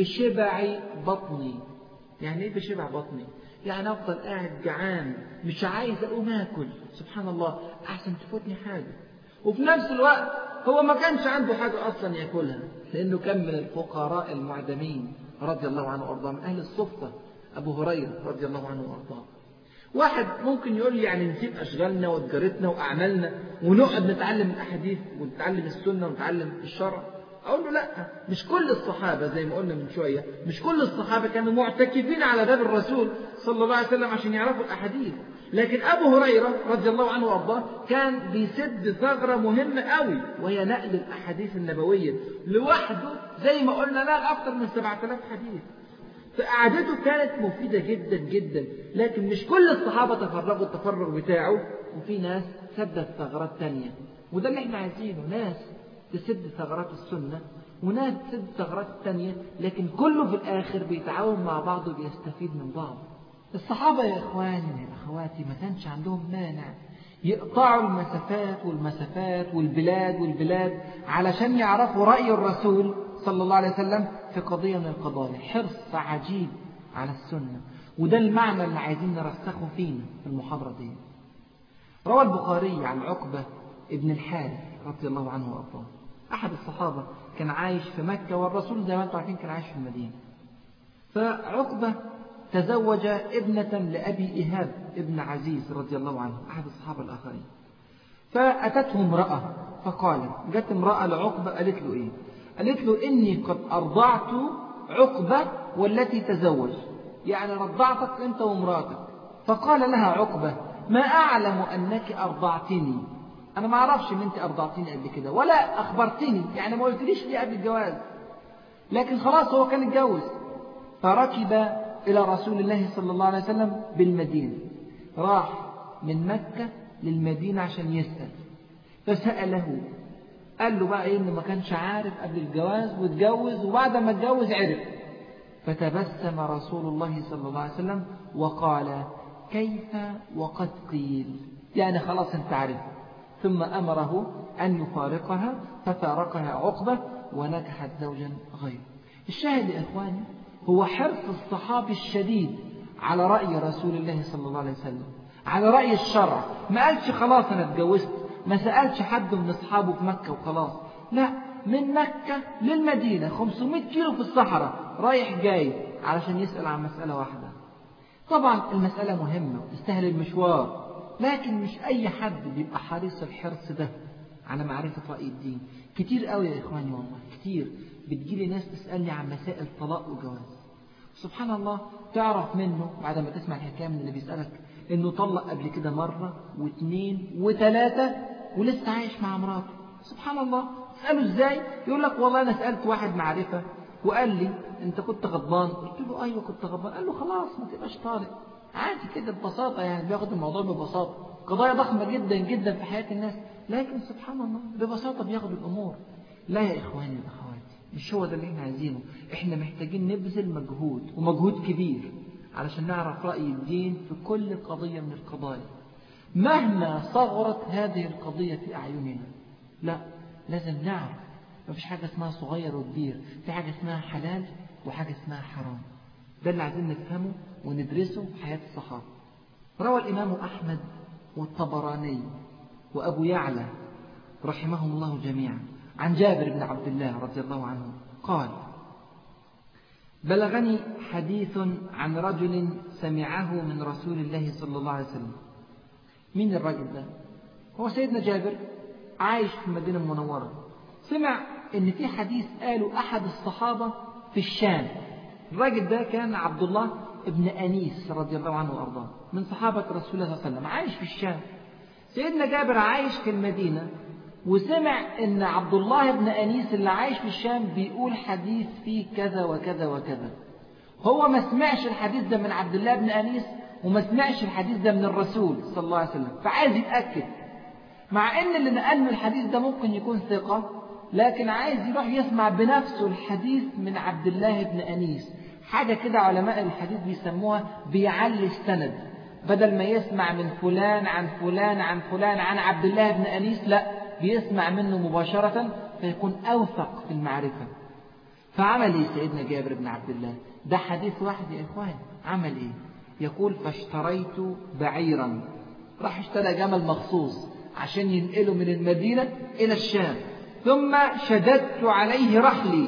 بشبع بطني يعني إيه بشبع بطني يعني أفضل قاعد جعان مش عايز أقوم آكل سبحان الله أحسن تفوتني حاجة وفي نفس الوقت هو ما كانش عنده حاجة أصلا يأكلها لأنه كان من الفقراء المعدمين رضي الله عنه وأرضاه من أهل الصفة أبو هريرة رضي الله عنه وأرضاه واحد ممكن يقول لي يعني نسيب أشغالنا وتجارتنا وأعمالنا ونقعد نتعلم الأحاديث ونتعلم السنة ونتعلم الشرع أقول له لا مش كل الصحابة زي ما قلنا من شوية مش كل الصحابة كانوا معتكفين على باب الرسول صلى الله عليه وسلم عشان يعرفوا الأحاديث لكن أبو هريرة رضي الله عنه وأرضاه كان بيسد ثغرة مهمة قوي وهي نقل الأحاديث النبوية لوحده زي ما قلنا نقل أكثر من 7000 حديث فقعدته كانت مفيدة جدا جدا لكن مش كل الصحابة تفرغوا التفرغ بتاعه وفي ناس سدت ثغرات تانية وده اللي احنا عايزينه ناس تسد ثغرات السنة وناس تسد ثغرات التانية لكن كله في الآخر بيتعاون مع بعض وبيستفيد من بعض الصحابة يا إخواني يا أخواتي ما كانش عندهم مانع يقطعوا المسافات والمسافات والبلاد والبلاد علشان يعرفوا رأي الرسول صلى الله عليه وسلم في قضية من القضايا حرص عجيب على السنة وده المعنى اللي عايزين نرسخه فينا في المحاضرة دي روى البخاري عن عقبة ابن الحارث رضي الله عنه وأرضاه أحد الصحابة كان عايش في مكة والرسول زي ما انتم عارفين كان عايش في المدينة فعقبة تزوج ابنة لأبي إيهاب ابن عزيز رضي الله عنه أحد الصحابة الآخرين فأتته امرأة فقال جت امرأة لعقبة قالت له إيه قالت له إني قد أرضعت عقبة والتي تزوج يعني رضعتك أنت ومراتك فقال لها عقبة ما أعلم أنك أرضعتني أنا ما أعرفش إن أنت أرضعتني قبل كده ولا أخبرتني يعني ما قلتليش ليه قبل الجواز لكن خلاص هو كان اتجوز فركب إلى رسول الله صلى الله عليه وسلم بالمدينة راح من مكة للمدينة عشان يسأل فسأله قال له بقى إيه إنه ما كانش عارف قبل الجواز واتجوز وبعد ما اتجوز عرف فتبسم رسول الله صلى الله عليه وسلم وقال كيف وقد قيل يعني خلاص انت عارف ثم أمره أن يفارقها ففارقها عقبة ونكحت زوجا غيره الشاهد يا إخواني هو حرص الصحابي الشديد على رأي رسول الله صلى الله عليه وسلم على رأي الشرع ما قالش خلاص أنا اتجوزت ما سألش حد من أصحابه في مكة وخلاص لا من مكة للمدينة 500 كيلو في الصحراء رايح جاي علشان يسأل عن مسألة واحدة طبعا المسألة مهمة وتستاهل المشوار لكن مش أي حد بيبقى حريص الحرص ده على معرفة رأي الدين كتير قوي يا إخواني والله كتير بتجيلي ناس تسألني عن مسائل طلاق وجواز سبحان الله تعرف منه بعد ما تسمع الحكاية من اللي بيسألك إنه طلق قبل كده مرة واثنين وثلاثة ولسه عايش مع مراته سبحان الله تسأله إزاي يقول لك والله أنا سألت واحد معرفة وقال لي أنت كنت غضبان قلت له أيوة كنت غضبان قال له خلاص ما تبقاش طارق عادي كده ببساطة يعني بياخد الموضوع ببساطة قضايا ضخمة جدا جدا في حياة الناس لكن سبحان الله ببساطة بياخد الأمور لا يا إخواني وأخواتي مش هو ده اللي احنا عايزينه احنا محتاجين نبذل مجهود ومجهود كبير علشان نعرف رأي الدين في كل قضية من القضايا مهما صغرت هذه القضية في أعيننا لا لازم نعرف مفيش حاجة اسمها صغير وكبير في حاجة اسمها حلال وحاجة اسمها حرام ده اللي عايزين نفهمه وندرسه في حياة الصحابة روى الإمام أحمد والطبراني وأبو يعلى رحمهم الله جميعا عن جابر بن عبد الله رضي الله عنه قال بلغني حديث عن رجل سمعه من رسول الله صلى الله عليه وسلم مين الرجل ده هو سيدنا جابر عايش في المدينة المنورة سمع ان في حديث قاله احد الصحابة في الشام الراجل ده كان عبد الله ابن أنيس رضي الله عنه وأرضاه من صحابة رسول الله صلى الله عليه وسلم عايش في الشام سيدنا جابر عايش في المدينة وسمع ان عبد الله بن أنيس اللي عايش في الشام بيقول حديث فيه كذا وكذا وكذا هو ما سمعش الحديث ده من عبد الله بن أنيس وما سمعش الحديث ده من الرسول صلى الله عليه وسلم فعايز يتأكد مع ان اللي نقل الحديث ده ممكن يكون ثقة لكن عايز يروح يسمع بنفسه الحديث من عبد الله بن أنيس حاجة كده علماء الحديث بيسموها بيعلي السند بدل ما يسمع من فلان عن فلان عن فلان عن عبد الله بن أنيس لا بيسمع منه مباشرة فيكون أوثق في المعرفة فعمل إيه سيدنا جابر بن عبد الله ده حديث واحد يا إخوان عمل إيه يقول فاشتريت بعيرا راح اشترى جمل مخصوص عشان ينقله من المدينة إلى الشام ثم شددت عليه رحلي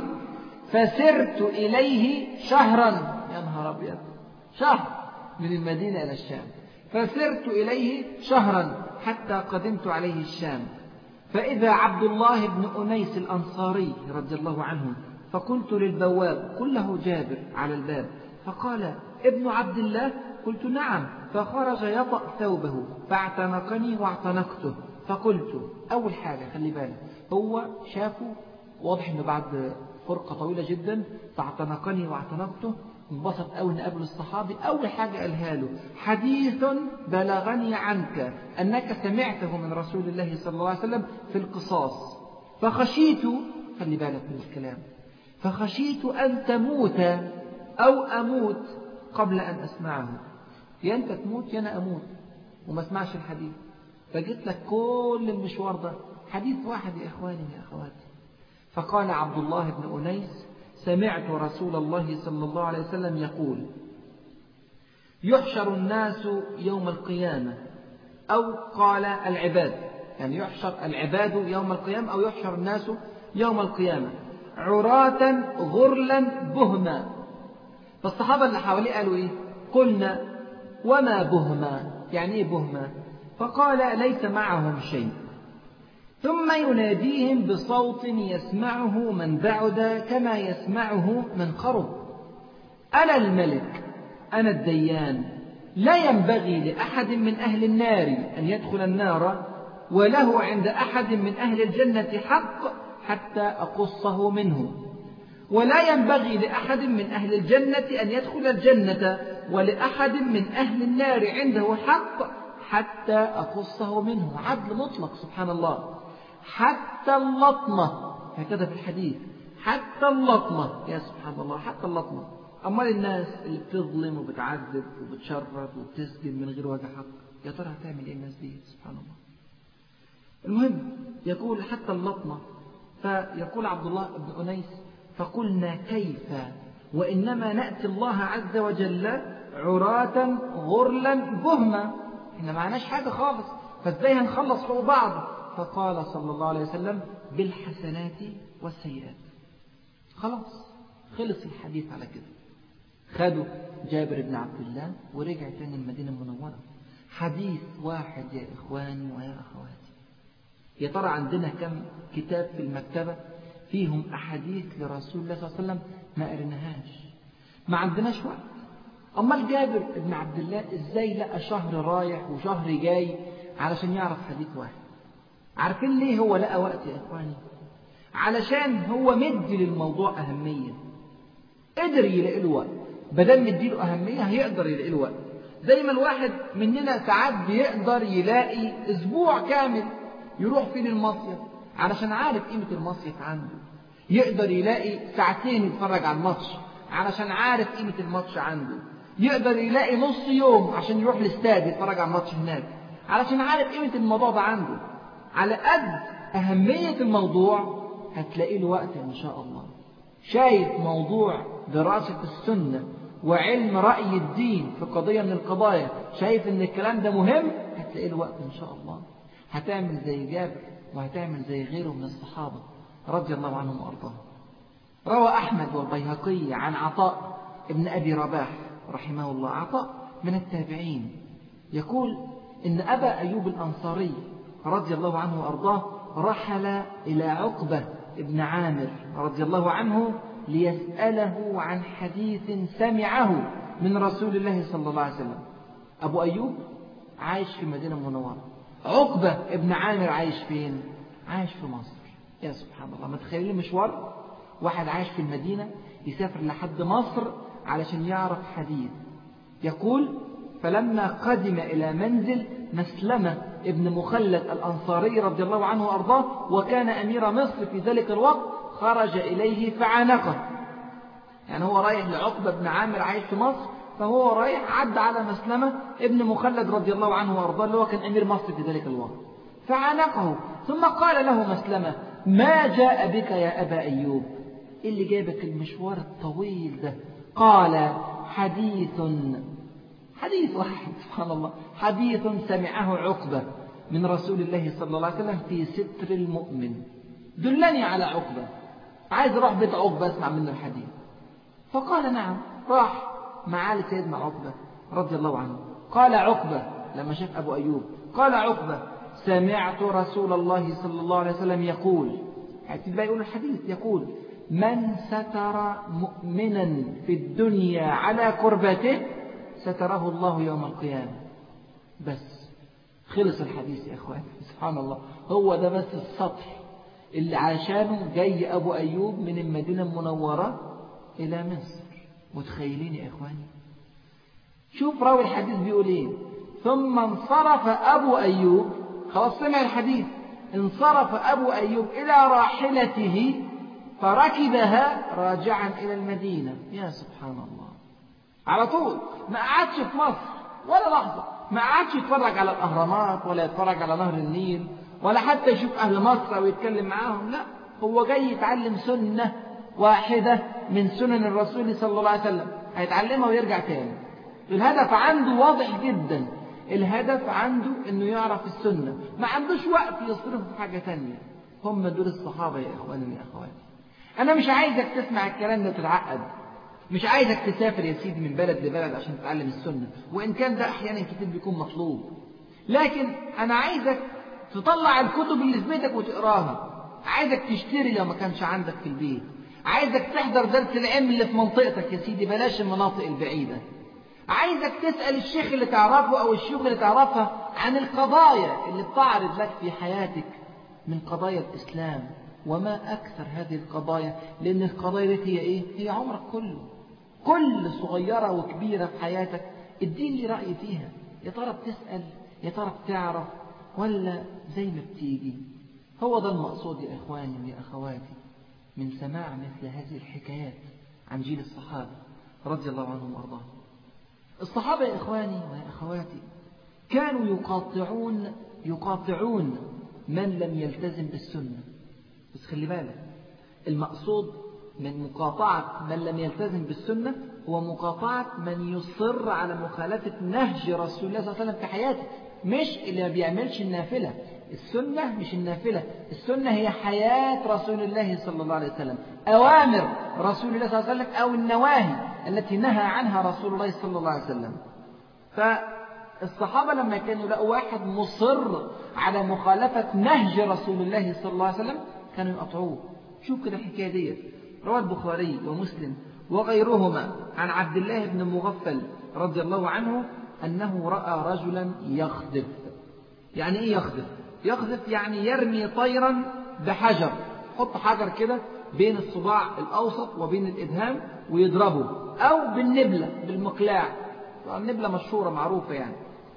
فسرت إليه شهرا يا نهار أبيض شهر من المدينة إلى الشام فسرت إليه شهرا حتى قدمت عليه الشام فإذا عبد الله بن أنيس الأنصاري رضي الله عنه فقلت للبواب قل له جابر على الباب فقال ابن عبد الله قلت نعم فخرج يطأ ثوبه فاعتنقني واعتنقته فقلت أول حاجة خلي بالك هو شافه واضح انه بعد فرقة طويلة جدا فاعتنقني واعتنقته انبسط قوي ان قابل الصحابي اول حاجة قالها له حديث بلغني عنك انك سمعته من رسول الله صلى الله عليه وسلم في القصاص فخشيت خلي بالك من الكلام فخشيت ان تموت او اموت قبل ان اسمعه يا انت تموت يا انا اموت وما اسمعش الحديث فجيت لك كل المشوار ده حديث واحد يا اخواني يا اخواتي فقال عبد الله بن أنيس سمعت رسول الله صلى الله عليه وسلم يقول يحشر الناس يوم القيامة أو قال العباد يعني يحشر العباد يوم القيامة أو يحشر الناس يوم القيامة عراة غرلا بهما فالصحابة اللي حواليه قالوا إيه قلنا وما بهما يعني إيه بهما فقال ليس معهم شيء ثم يناديهم بصوت يسمعه من بعد كما يسمعه من قرب أنا الملك أنا الديان لا ينبغي لأحد من أهل النار أن يدخل النار وله عند أحد من أهل الجنة حق حتى أقصه منه ولا ينبغي لأحد من أهل الجنة أن يدخل الجنة ولأحد من أهل النار عنده حق حتى أقصه منه عدل مطلق سبحان الله حتى اللطمة هكذا في الحديث حتى اللطمة يا سبحان الله حتى اللطمة أمال الناس اللي بتظلم وبتعذب وبتشرد وبتسجن من غير وجه حق يا ترى هتعمل إيه الناس دي سبحان الله المهم يقول حتى اللطمة فيقول عبد الله بن أنيس فقلنا كيف وإنما نأتي الله عز وجل عراة غرلا بهما احنا معناش حاجة خالص فازاي هنخلص فوق بعض فقال صلى الله عليه وسلم بالحسنات والسيئات خلاص خلص الحديث على كده خدوا جابر بن عبد الله ورجع تاني المدينة المنورة حديث واحد يا إخواني ويا أخواتي يا ترى عندنا كم كتاب في المكتبة فيهم أحاديث لرسول الله صلى الله عليه وسلم ما قريناهاش ما عندناش وقت أمال جابر بن عبد الله إزاي لقى شهر رايح وشهر جاي علشان يعرف حديث واحد عارفين ليه هو لقى وقت يا إخواني علشان هو مدي للموضوع أهمية قدر يلاقي له وقت بدل مديله أهمية هيقدر يلاقي له وقت زي ما الواحد مننا ساعات بيقدر يلاقي أسبوع كامل يروح فيه للمصيف علشان عارف قيمة المصيف عنده يقدر يلاقي ساعتين يتفرج على الماتش علشان عارف قيمة الماتش عنده يقدر يلاقي نص يوم عشان يروح الاستاد يتفرج على الماتش هناك علشان عارف قيمة الموضوع ده عنده على قد أهمية الموضوع هتلاقي له وقت إن شاء الله شايف موضوع دراسة السنة وعلم رأي الدين في قضية من القضايا شايف إن الكلام ده مهم هتلاقي له وقت إن شاء الله هتعمل زي جابر وهتعمل زي غيره من الصحابة رضي الله عنهم وأرضاهم روى أحمد والبيهقي عن عطاء ابن أبي رباح رحمه الله عطاء من التابعين يقول إن أبا أيوب الأنصاري رضي الله عنه وأرضاه رحل إلى عقبة ابن عامر رضي الله عنه ليسأله عن حديث سمعه من رسول الله صلى الله عليه وسلم أبو أيوب عايش في المدينة المنورة عقبة ابن عامر عايش فين؟ عايش في مصر يا سبحان الله ما تخيلين مشوار واحد عايش في المدينة يسافر لحد مصر علشان يعرف حديث يقول فلما قدم إلى منزل مسلمة ابن مخلد الأنصاري رضي الله عنه وأرضاه وكان أمير مصر في ذلك الوقت خرج إليه فعانقه يعني هو رايح لعقبة بن عامر عايش في مصر فهو رايح عدى على مسلمة ابن مخلد رضي الله عنه وأرضاه اللي هو كان أمير مصر في ذلك الوقت فعانقه ثم قال له مسلمة ما جاء بك يا أبا أيوب إيه اللي جابك المشوار الطويل ده قال حديث حديث واحد سبحان الله حديث سمعه عقبة من رسول الله صلى الله عليه وسلم في ستر المؤمن دلني على عقبة عايز اروح بيت عقبة اسمع منه الحديث فقال نعم راح مع آل سيدنا عقبة رضي الله عنه قال عقبة لما شاف أبو أيوب قال عقبة سمعت رسول الله صلى الله عليه وسلم يقول بقى يقول الحديث يقول من ستر مؤمنا في الدنيا على كربته ستره الله يوم القيامة بس خلص الحديث يا إخوان سبحان الله هو ده بس السطر اللي عشانه جاي أبو أيوب من المدينة المنورة إلى مصر متخيلين يا إخواني شوف راوي الحديث بيقول إيه ثم انصرف أبو أيوب خلاص سمع الحديث انصرف أبو أيوب إلى راحلته فركبها راجعا إلى المدينة يا سبحان الله على طول ما قعدش في مصر ولا لحظة ما قعدش يتفرج على الأهرامات ولا يتفرج على نهر النيل ولا حتى يشوف أهل مصر ويتكلم معاهم لا هو جاي يتعلم سنة واحدة من سنن الرسول صلى الله عليه وسلم هيتعلمها ويرجع تاني الهدف عنده واضح جدا الهدف عنده انه يعرف السنة ما عندوش وقت يصرفه في حاجة تانية هم دول الصحابة يا اخواني يا اخواتي انا مش عايزك تسمع الكلام ده تتعقد مش عايزك تسافر يا سيدي من بلد لبلد عشان تتعلم السنة وإن كان ده أحيانا كتير بيكون مطلوب لكن أنا عايزك تطلع الكتب اللي في بيتك وتقراها عايزك تشتري لو ما كانش عندك في البيت عايزك تحضر درس العلم اللي في منطقتك يا سيدي بلاش المناطق البعيدة عايزك تسأل الشيخ اللي تعرفه أو الشيوخ اللي تعرفها عن القضايا اللي بتعرض لك في حياتك من قضايا الإسلام وما أكثر هذه القضايا لأن القضايا دي هي إيه؟ هي عمرك كله كل صغيرة وكبيرة في حياتك اديني لي رأي فيها يا ترى بتسأل يا ترى بتعرف ولا زي ما بتيجي هو ده المقصود يا إخواني ويا أخواتي من سماع مثل هذه الحكايات عن جيل الصحابة رضي الله عنهم وأرضاهم الصحابة يا إخواني ويا أخواتي كانوا يقاطعون يقاطعون من لم يلتزم بالسنة بس خلي بالك المقصود من مقاطعة من لم يلتزم بالسنة هو مقاطعة من يصر على مخالفة نهج رسول الله صلى الله عليه وسلم في حياته مش اللي ما بيعملش النافلة السنة مش النافلة السنة هي حياة رسول الله صلى الله عليه وسلم أوامر رسول الله صلى الله عليه وسلم أو النواهي التي نهى عنها رسول الله صلى الله عليه وسلم فالصحابة لما كانوا لقوا واحد مصر على مخالفة نهج رسول الله صلى الله عليه وسلم كانوا يقطعوه شوف كده الحكاية ديت روى البخاري ومسلم وغيرهما عن عبد الله بن مغفل رضي الله عنه أنه رأى رجلا يخذف يعني إيه يخذف؟ يخذف يعني يرمي طيرا بحجر حط حجر كده بين الصباع الأوسط وبين الإبهام ويضربه أو بالنبلة بالمقلاع النبلة مشهورة معروفة يعني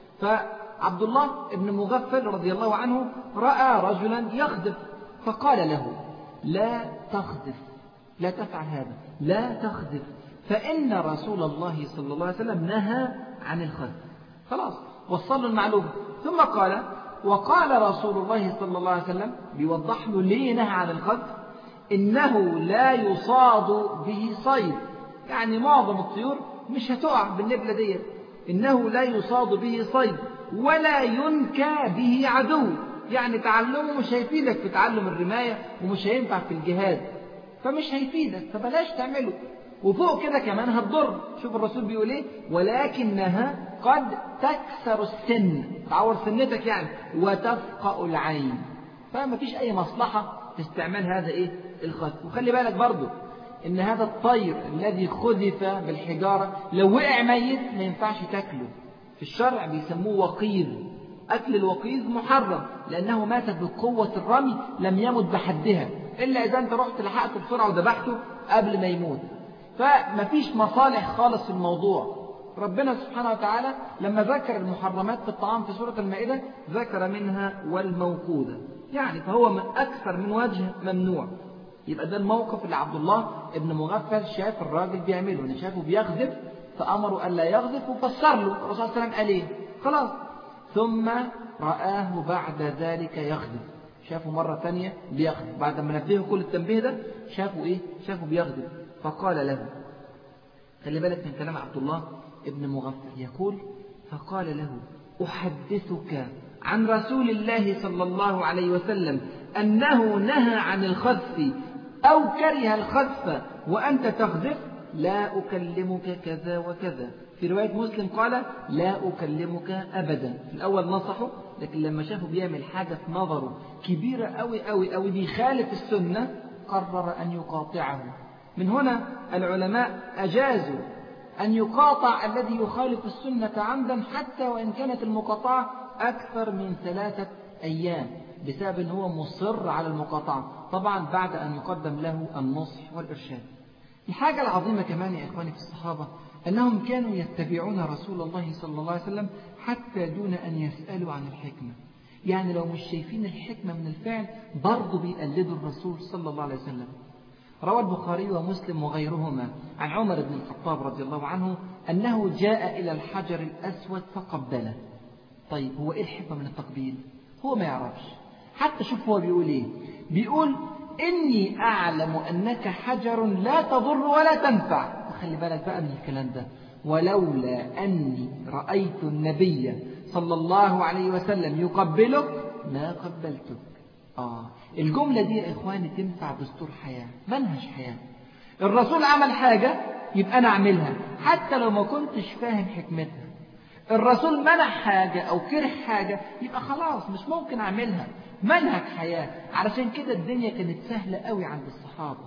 فعبد الله بن مغفل رضي الله عنه رأى رجلا يخذف فقال له لا تخذف لا تفعل هذا لا تخذف فإن رسول الله صلى الله عليه وسلم نهى عن الخذف خلاص وصل له المعلومة ثم قال وقال رسول الله صلى الله عليه وسلم بيوضح له ليه نهى عن الخذف إنه لا يصاد به صيد يعني معظم الطيور مش هتقع بالنبلة ديت إنه لا يصاد به صيد ولا ينكى به عدو يعني تعلمه مش هيفيدك في تعلم الرماية ومش هينفع في الجهاد فمش هيفيدك فبلاش تعمله وفوق كده كمان هتضر شوف الرسول بيقول ايه ولكنها قد تكسر السن تعور سنتك يعني وتفقأ العين فما فيش اي مصلحة في استعمال هذا ايه الخذف وخلي بالك برضو ان هذا الطير الذي خذف بالحجارة لو وقع ميت ما ينفعش تاكله في الشرع بيسموه وقيذ أكل الوقيذ محرم لأنه مات بقوة الرمي لم يمت بحدها إلا إذا أنت رحت لحقته بسرعة وذبحته قبل ما يموت فمفيش مصالح خالص في الموضوع ربنا سبحانه وتعالى لما ذكر المحرمات في الطعام في سورة المائدة ذكر منها والموقودة يعني فهو من أكثر من وجه ممنوع يبقى ده الموقف اللي عبد الله ابن مغفل شاف الراجل بيعمله ان شافه بيغذف فأمره ألا يغذف وفسر له الرسول صلى الله عليه وسلم قال ايه خلاص ثم رآه بعد ذلك يغذف شافه مرة ثانية بيغذف بعد ما نبهه كل التنبيه ده شافه ايه شافه بيغذف فقال له خلي بالك من كلام عبد الله ابن مغفل يقول فقال له أحدثك عن رسول الله صلى الله عليه وسلم أنه نهى عن الخذف أو كره الخذف وأنت تخذف لا أكلمك كذا وكذا في رواية مسلم قال لا أكلمك أبدا في الأول نصحه لكن لما شافه بيعمل حاجة في نظره كبيرة أوي أوي أوي بيخالف السنة قرر أن يقاطعه من هنا العلماء أجازوا أن يقاطع الذي يخالف السنة عمدا حتى وإن كانت المقاطعة أكثر من ثلاثة أيام بسبب أن هو مصر على المقاطعة طبعا بعد أن يقدم له النصح والإرشاد الحاجة العظيمة كمان يا إخواني في الصحابة أنهم كانوا يتبعون رسول الله صلى الله عليه وسلم حتى دون أن يسألوا عن الحكمة يعني لو مش شايفين الحكمة من الفعل برضه بيقلدوا الرسول صلى الله عليه وسلم روى البخاري ومسلم وغيرهما عن عمر بن الخطاب رضي الله عنه أنه جاء إلى الحجر الأسود فقبله طيب هو إيه الحكمة من التقبيل هو ما يعرفش حتى شوف هو بيقول إيه بيقول إني أعلم أنك حجر لا تضر ولا تنفع خلي بالك بقى من الكلام ده ولولا أني رأيت النبي صلى الله عليه وسلم يقبلك ما قبلتك آه الجملة دي يا إخواني تنفع دستور حياة منهج حياة الرسول عمل حاجة يبقى أنا أعملها حتى لو ما كنتش فاهم حكمتها الرسول منع حاجة أو كره حاجة يبقى خلاص مش ممكن أعملها منهج حياة علشان كده الدنيا كانت سهلة قوي عند الصحابة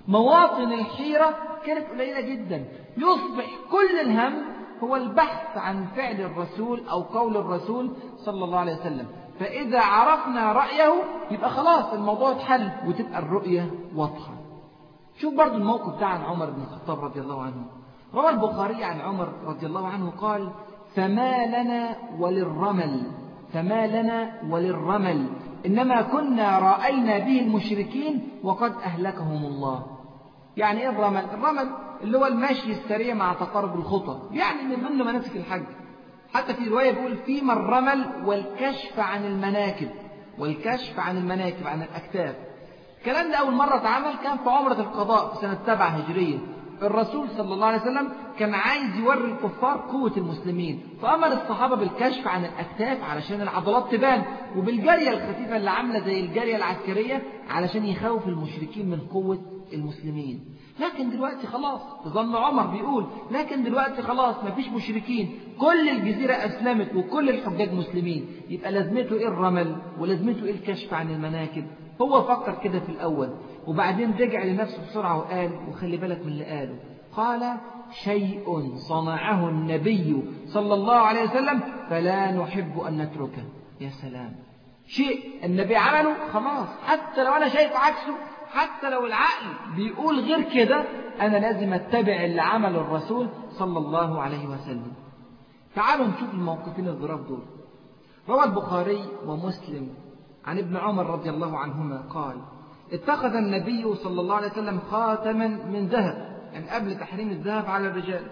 مواطن الحيرة كانت قليلة جدا يصبح كل الهم هو البحث عن فعل الرسول أو قول الرسول صلى الله عليه وسلم فإذا عرفنا رأيه يبقى خلاص الموضوع اتحل وتبقى الرؤية واضحة شوف برضو الموقف ده عن عمر بن الخطاب رضي الله عنه روى البخاري عن عمر رضي الله عنه قال فما لنا وللرمل فما لنا وللرمل إنما كنا رأينا به المشركين وقد أهلكهم الله يعني إيه الرمل الرمل اللي هو المشي السريع مع تقارب الخطى يعني من ضمن مناسك الحج حتى في رواية بيقول فيما الرمل والكشف عن المناكب والكشف عن المناكب عن الأكتاف الكلام ده أول مرة اتعمل كان في عمرة القضاء في سنة 7 هجرية الرسول صلى الله عليه وسلم كان عايز يوري الكفار قوة المسلمين فأمر الصحابة بالكشف عن الأكتاف علشان العضلات تبان وبالجارية الخفيفة اللي عاملة زي الجارية العسكرية علشان يخوف المشركين من قوة المسلمين لكن دلوقتي خلاص ظن عمر بيقول لكن دلوقتي خلاص مفيش مشركين كل الجزيرة أسلمت وكل الحجاج مسلمين يبقى لازمته إيه الرمل ولازمته إيه الكشف عن المناكب هو فكر كده في الأول وبعدين رجع لنفسه بسرعة وقال وخلي بالك من اللي قاله قال شيء صنعه النبي صلى الله عليه وسلم فلا نحب أن نتركه يا سلام شيء النبي عمله خلاص حتى لو أنا شايف عكسه حتى لو العقل بيقول غير كده أنا لازم أتبع اللي عمله الرسول صلى الله عليه وسلم تعالوا نشوف الموقفين الظراف دول روى البخاري ومسلم عن ابن عمر رضي الله عنهما قال اتخذ النبي صلى الله عليه وسلم خاتما من ذهب يعني قبل تحريم الذهب على الرجال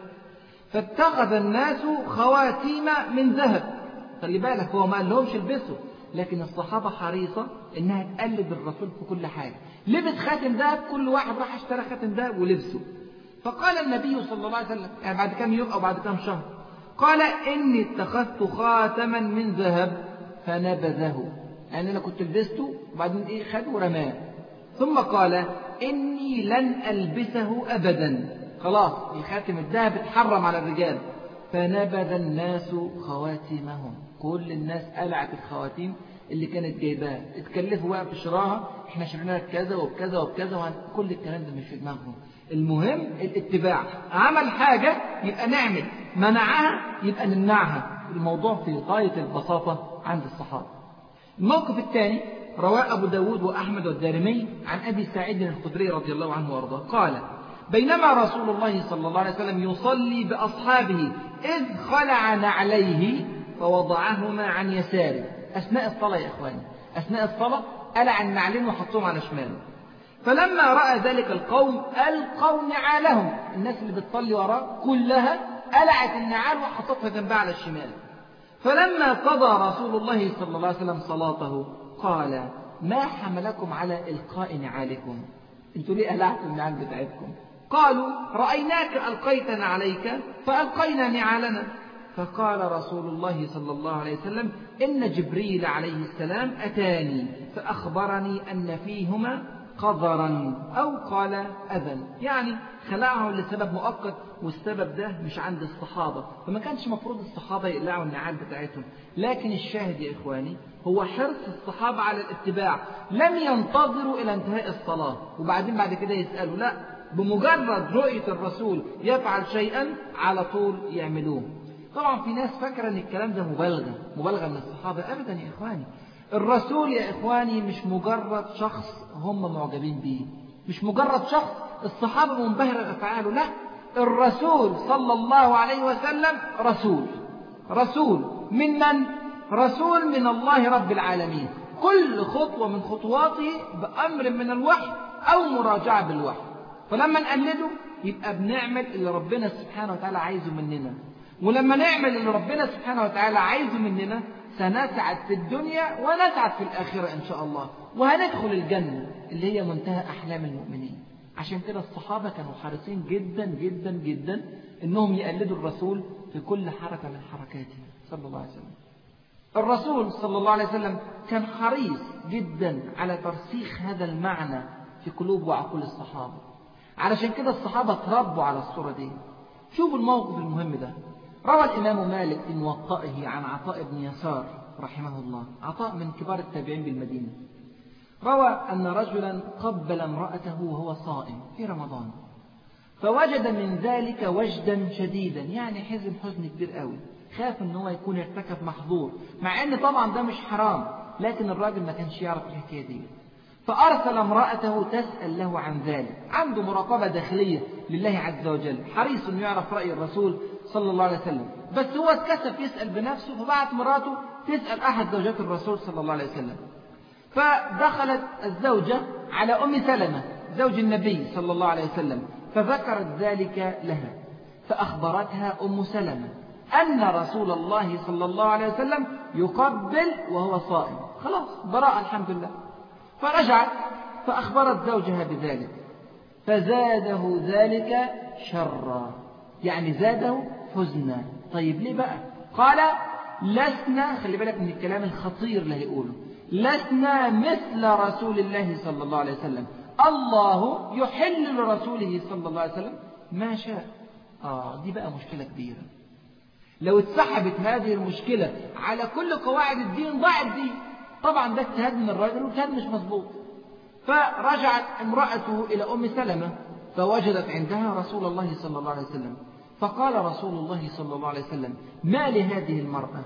فاتخذ الناس خواتيم من ذهب خلي بالك هو ما قالهمش البسوا لكن الصحابة حريصة إنها تقلد الرسول في كل حاجة لبس خاتم ذهب كل واحد راح اشترى خاتم ذهب ولبسه فقال النبي صلى الله عليه وسلم يعني بعد كم يوم أو بعد كم شهر قال إني اتخذت خاتما من ذهب فنبذه يعني أنا كنت لبسته وبعدين إيه خده ورماه ثم قال إني لن ألبسه أبدا خلاص الخاتم الذهب اتحرم على الرجال فنبذ الناس خواتمهم كل الناس قلعت الخواتيم اللي كانت جايباها اتكلفوا بقى في شراها احنا شريناها بكذا وبكذا وبكذا وعن كل الكلام ده مش في دماغهم المهم الاتباع عمل حاجة يبقى نعمل منعها يبقى نمنعها الموضوع في غاية البساطة عند الصحابة الموقف الثاني رواه أبو داود وأحمد والدارمي عن أبي سعيد الخدري رضي الله عنه وارضاه قال بينما رسول الله صلى الله عليه وسلم يصلي بأصحابه إذ خلع نعليه فوضعهما عن يساره أثناء الصلاة يا إخواني أثناء الصلاة قلع النعلين وحطهم على شماله فلما رأى ذلك القوم ألقوا نعالهم الناس اللي بتصلي وراه كلها قلعت النعال وحطتها جنبها على الشمال فلما قضى رسول الله صلى الله عليه وسلم صلاته قال ما حملكم على إلقاء نعالكم انتوا ليه قلعتوا النعال بتاعتكم قالوا رأيناك ألقيتنا عليك فألقينا نعالنا فقال رسول الله صلى الله عليه وسلم إن جبريل عليه السلام أتاني فأخبرني أن فيهما قذرا أو قال أذى يعني خلعه لسبب مؤقت والسبب ده مش عند الصحابة فما كانش مفروض الصحابة يقلعوا النعال بتاعتهم لكن الشاهد يا إخواني هو حرص الصحابة على الاتباع لم ينتظروا إلى انتهاء الصلاة وبعدين بعد كده يسألوا لا بمجرد رؤية الرسول يفعل شيئا على طول يعملوه طبعا في ناس فاكرة ان الكلام ده مبالغة مبالغة من الصحابة ابدا يا اخواني الرسول يا اخواني مش مجرد شخص هم معجبين بيه مش مجرد شخص الصحابة منبهرة بأفعاله لا الرسول صلى الله عليه وسلم رسول رسول من من؟ رسول من الله رب العالمين كل خطوة من خطواته بأمر من الوحي أو مراجعة بالوحي فلما نقلده يبقى بنعمل اللي ربنا سبحانه وتعالى عايزه مننا ولما نعمل اللي ربنا سبحانه وتعالى عايزه مننا سنسعد في الدنيا ونسعد في الآخرة إن شاء الله وهندخل الجنة اللي هي منتهى أحلام المؤمنين عشان كده الصحابة كانوا حريصين جدا جدا جدا إنهم يقلدوا الرسول في كل حركة من حركاته صلى الله عليه وسلم الرسول صلى الله عليه وسلم كان حريص جدا على ترسيخ هذا المعنى في قلوب وعقول الصحابة علشان كده الصحابة تربوا على الصورة دي شوفوا الموقف المهم ده روى الإمام مالك في موطئه عن عطاء بن يسار رحمه الله عطاء من كبار التابعين بالمدينة روى أن رجلا قبل امرأته وهو صائم في رمضان فوجد من ذلك وجدا شديدا يعني حزن حزن كبير قوي خاف ان هو يكون ارتكب محظور مع ان طبعا ده مش حرام لكن الراجل ما كانش يعرف الحكايه دي فارسل امراته تسال له عن ذلك عنده مراقبه داخليه لله عز وجل حريص انه يعرف راي الرسول صلى الله عليه وسلم بس هو اتكسف يسال بنفسه فبعت مراته تسال احد زوجات الرسول صلى الله عليه وسلم فدخلت الزوجه على ام سلمه زوج النبي صلى الله عليه وسلم فذكرت ذلك لها فاخبرتها ام سلمه أن رسول الله صلى الله عليه وسلم يقبل وهو صائم خلاص براءة الحمد لله فرجعت فأخبرت زوجها بذلك فزاده ذلك شرا يعني زاده حزنا طيب ليه بقى قال لسنا خلي بالك من الكلام الخطير اللي هيقوله لسنا مثل رسول الله صلى الله عليه وسلم الله يحل لرسوله صلى الله عليه وسلم ما شاء آه دي بقى مشكلة كبيرة لو اتسحبت هذه المشكلة على كل قواعد الدين ضاعت دي طبعا ده اجتهاد من الراجل واجتهاد مش مظبوط فرجعت امرأته إلى أم سلمة فوجدت عندها رسول الله صلى الله عليه وسلم فقال رسول الله صلى الله عليه وسلم ما لهذه المرأة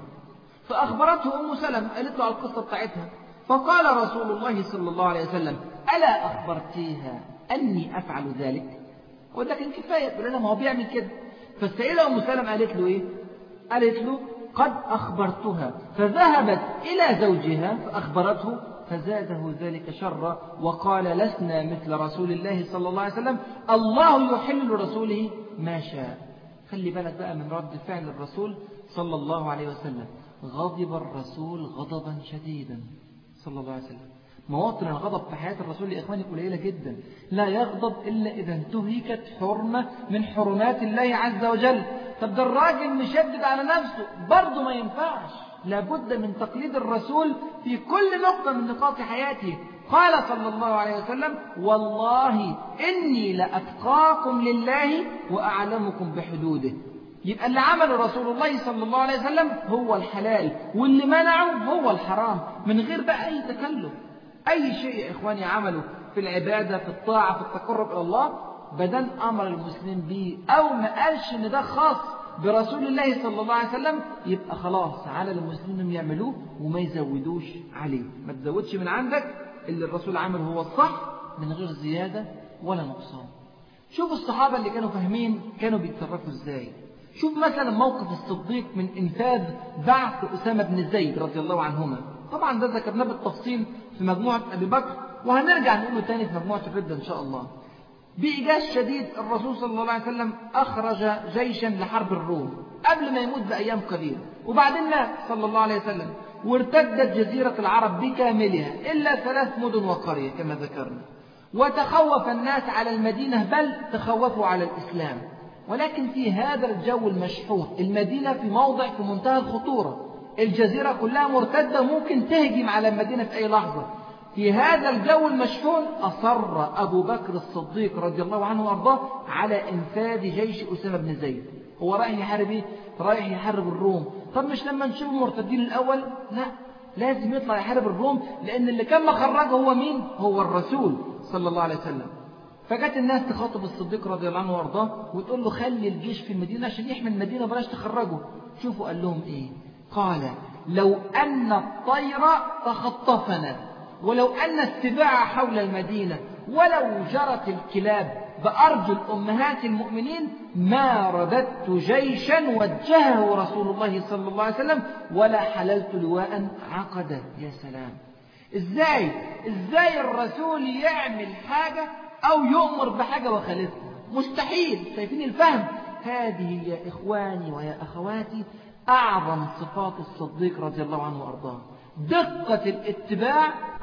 فأخبرته أم سلمة قالت له على القصة بتاعتها فقال رسول الله صلى الله عليه وسلم ألا أخبرتيها أني أفعل ذلك وده كان كفاية تقول لها ما هو بيعمل كده فالسيدة أم سلمة قالت له إيه قالت له قد أخبرتها فذهبت إلى زوجها فأخبرته فزاده ذلك شرا وقال لسنا مثل رسول الله صلى الله عليه وسلم الله يحل لرسوله ما شاء خلي بالك بقى من رد فعل الرسول صلى الله عليه وسلم غضب الرسول غضبا شديدا صلى الله عليه وسلم مواطن الغضب في حياة الرسول يا إخواني قليلة جدا لا يغضب إلا إذا انتهكت حرمة من حرمات الله عز وجل طب ده الراجل مشدد على نفسه برضه ما ينفعش لابد من تقليد الرسول في كل نقطة من نقاط حياته قال صلى الله عليه وسلم والله إني لأتقاكم لله وأعلمكم بحدوده يبقى اللي عمله رسول الله صلى الله عليه وسلم هو الحلال واللي منعه هو الحرام من غير بقى أي تكلف أي شيء يا إخواني عمله في العبادة في الطاعة في التقرب إلى الله بدل أمر المسلم به أو ما قالش إن ده خاص برسول الله صلى الله عليه وسلم يبقى خلاص على المسلمين انهم يعملوه وما يزودوش عليه ما تزودش من عندك اللي الرسول عمله هو الصح من غير زيادة ولا نقصان شوفوا الصحابة اللي كانوا فاهمين كانوا بيتصرفوا ازاي شوف مثلا موقف الصديق من إنفاذ بعث أسامة بن زيد رضي الله عنهما طبعا ده ذكرناه بالتفصيل في مجموعة أبي بكر وهنرجع نقوله تاني في مجموعة الردة إن شاء الله بإيجاز شديد الرسول صلى الله عليه وسلم أخرج جيشا لحرب الروم قبل ما يموت بأيام قليلة وبعدين مات صلى الله عليه وسلم وارتدت جزيرة العرب بكاملها إلا ثلاث مدن وقرية كما ذكرنا وتخوف الناس على المدينة بل تخوفوا على الإسلام ولكن في هذا الجو المشحون المدينة في موضع في منتهى الخطورة الجزيرة كلها مرتدة ممكن تهجم على المدينة في أي لحظة في هذا الجو المشحون أصر أبو بكر الصديق رضي الله عنه وأرضاه على إنفاذ جيش أسامة بن زيد هو رايح يحارب إيه؟ رايح يحارب الروم طب مش لما نشوف المرتدين الأول لا لازم يطلع يحارب الروم لأن اللي كان مخرجه هو مين هو الرسول صلى الله عليه وسلم فجت الناس تخاطب الصديق رضي الله عنه وارضاه وتقول له خلي الجيش في المدينة عشان يحمي المدينة بلاش تخرجه شوفوا قال لهم ايه قال لو أن الطير تخطفنا ولو أن السباع حول المدينة ولو جرت الكلاب بأرجل أمهات المؤمنين ما رددت جيشا وجهه رسول الله صلى الله عليه وسلم ولا حللت لواء عقدا يا سلام ازاي ازاي الرسول يعمل حاجة او يؤمر بحاجة وخالفها مستحيل شايفين الفهم هذه يا اخواني ويا اخواتي اعظم صفات الصديق رضي الله عنه وارضاه دقة الاتباع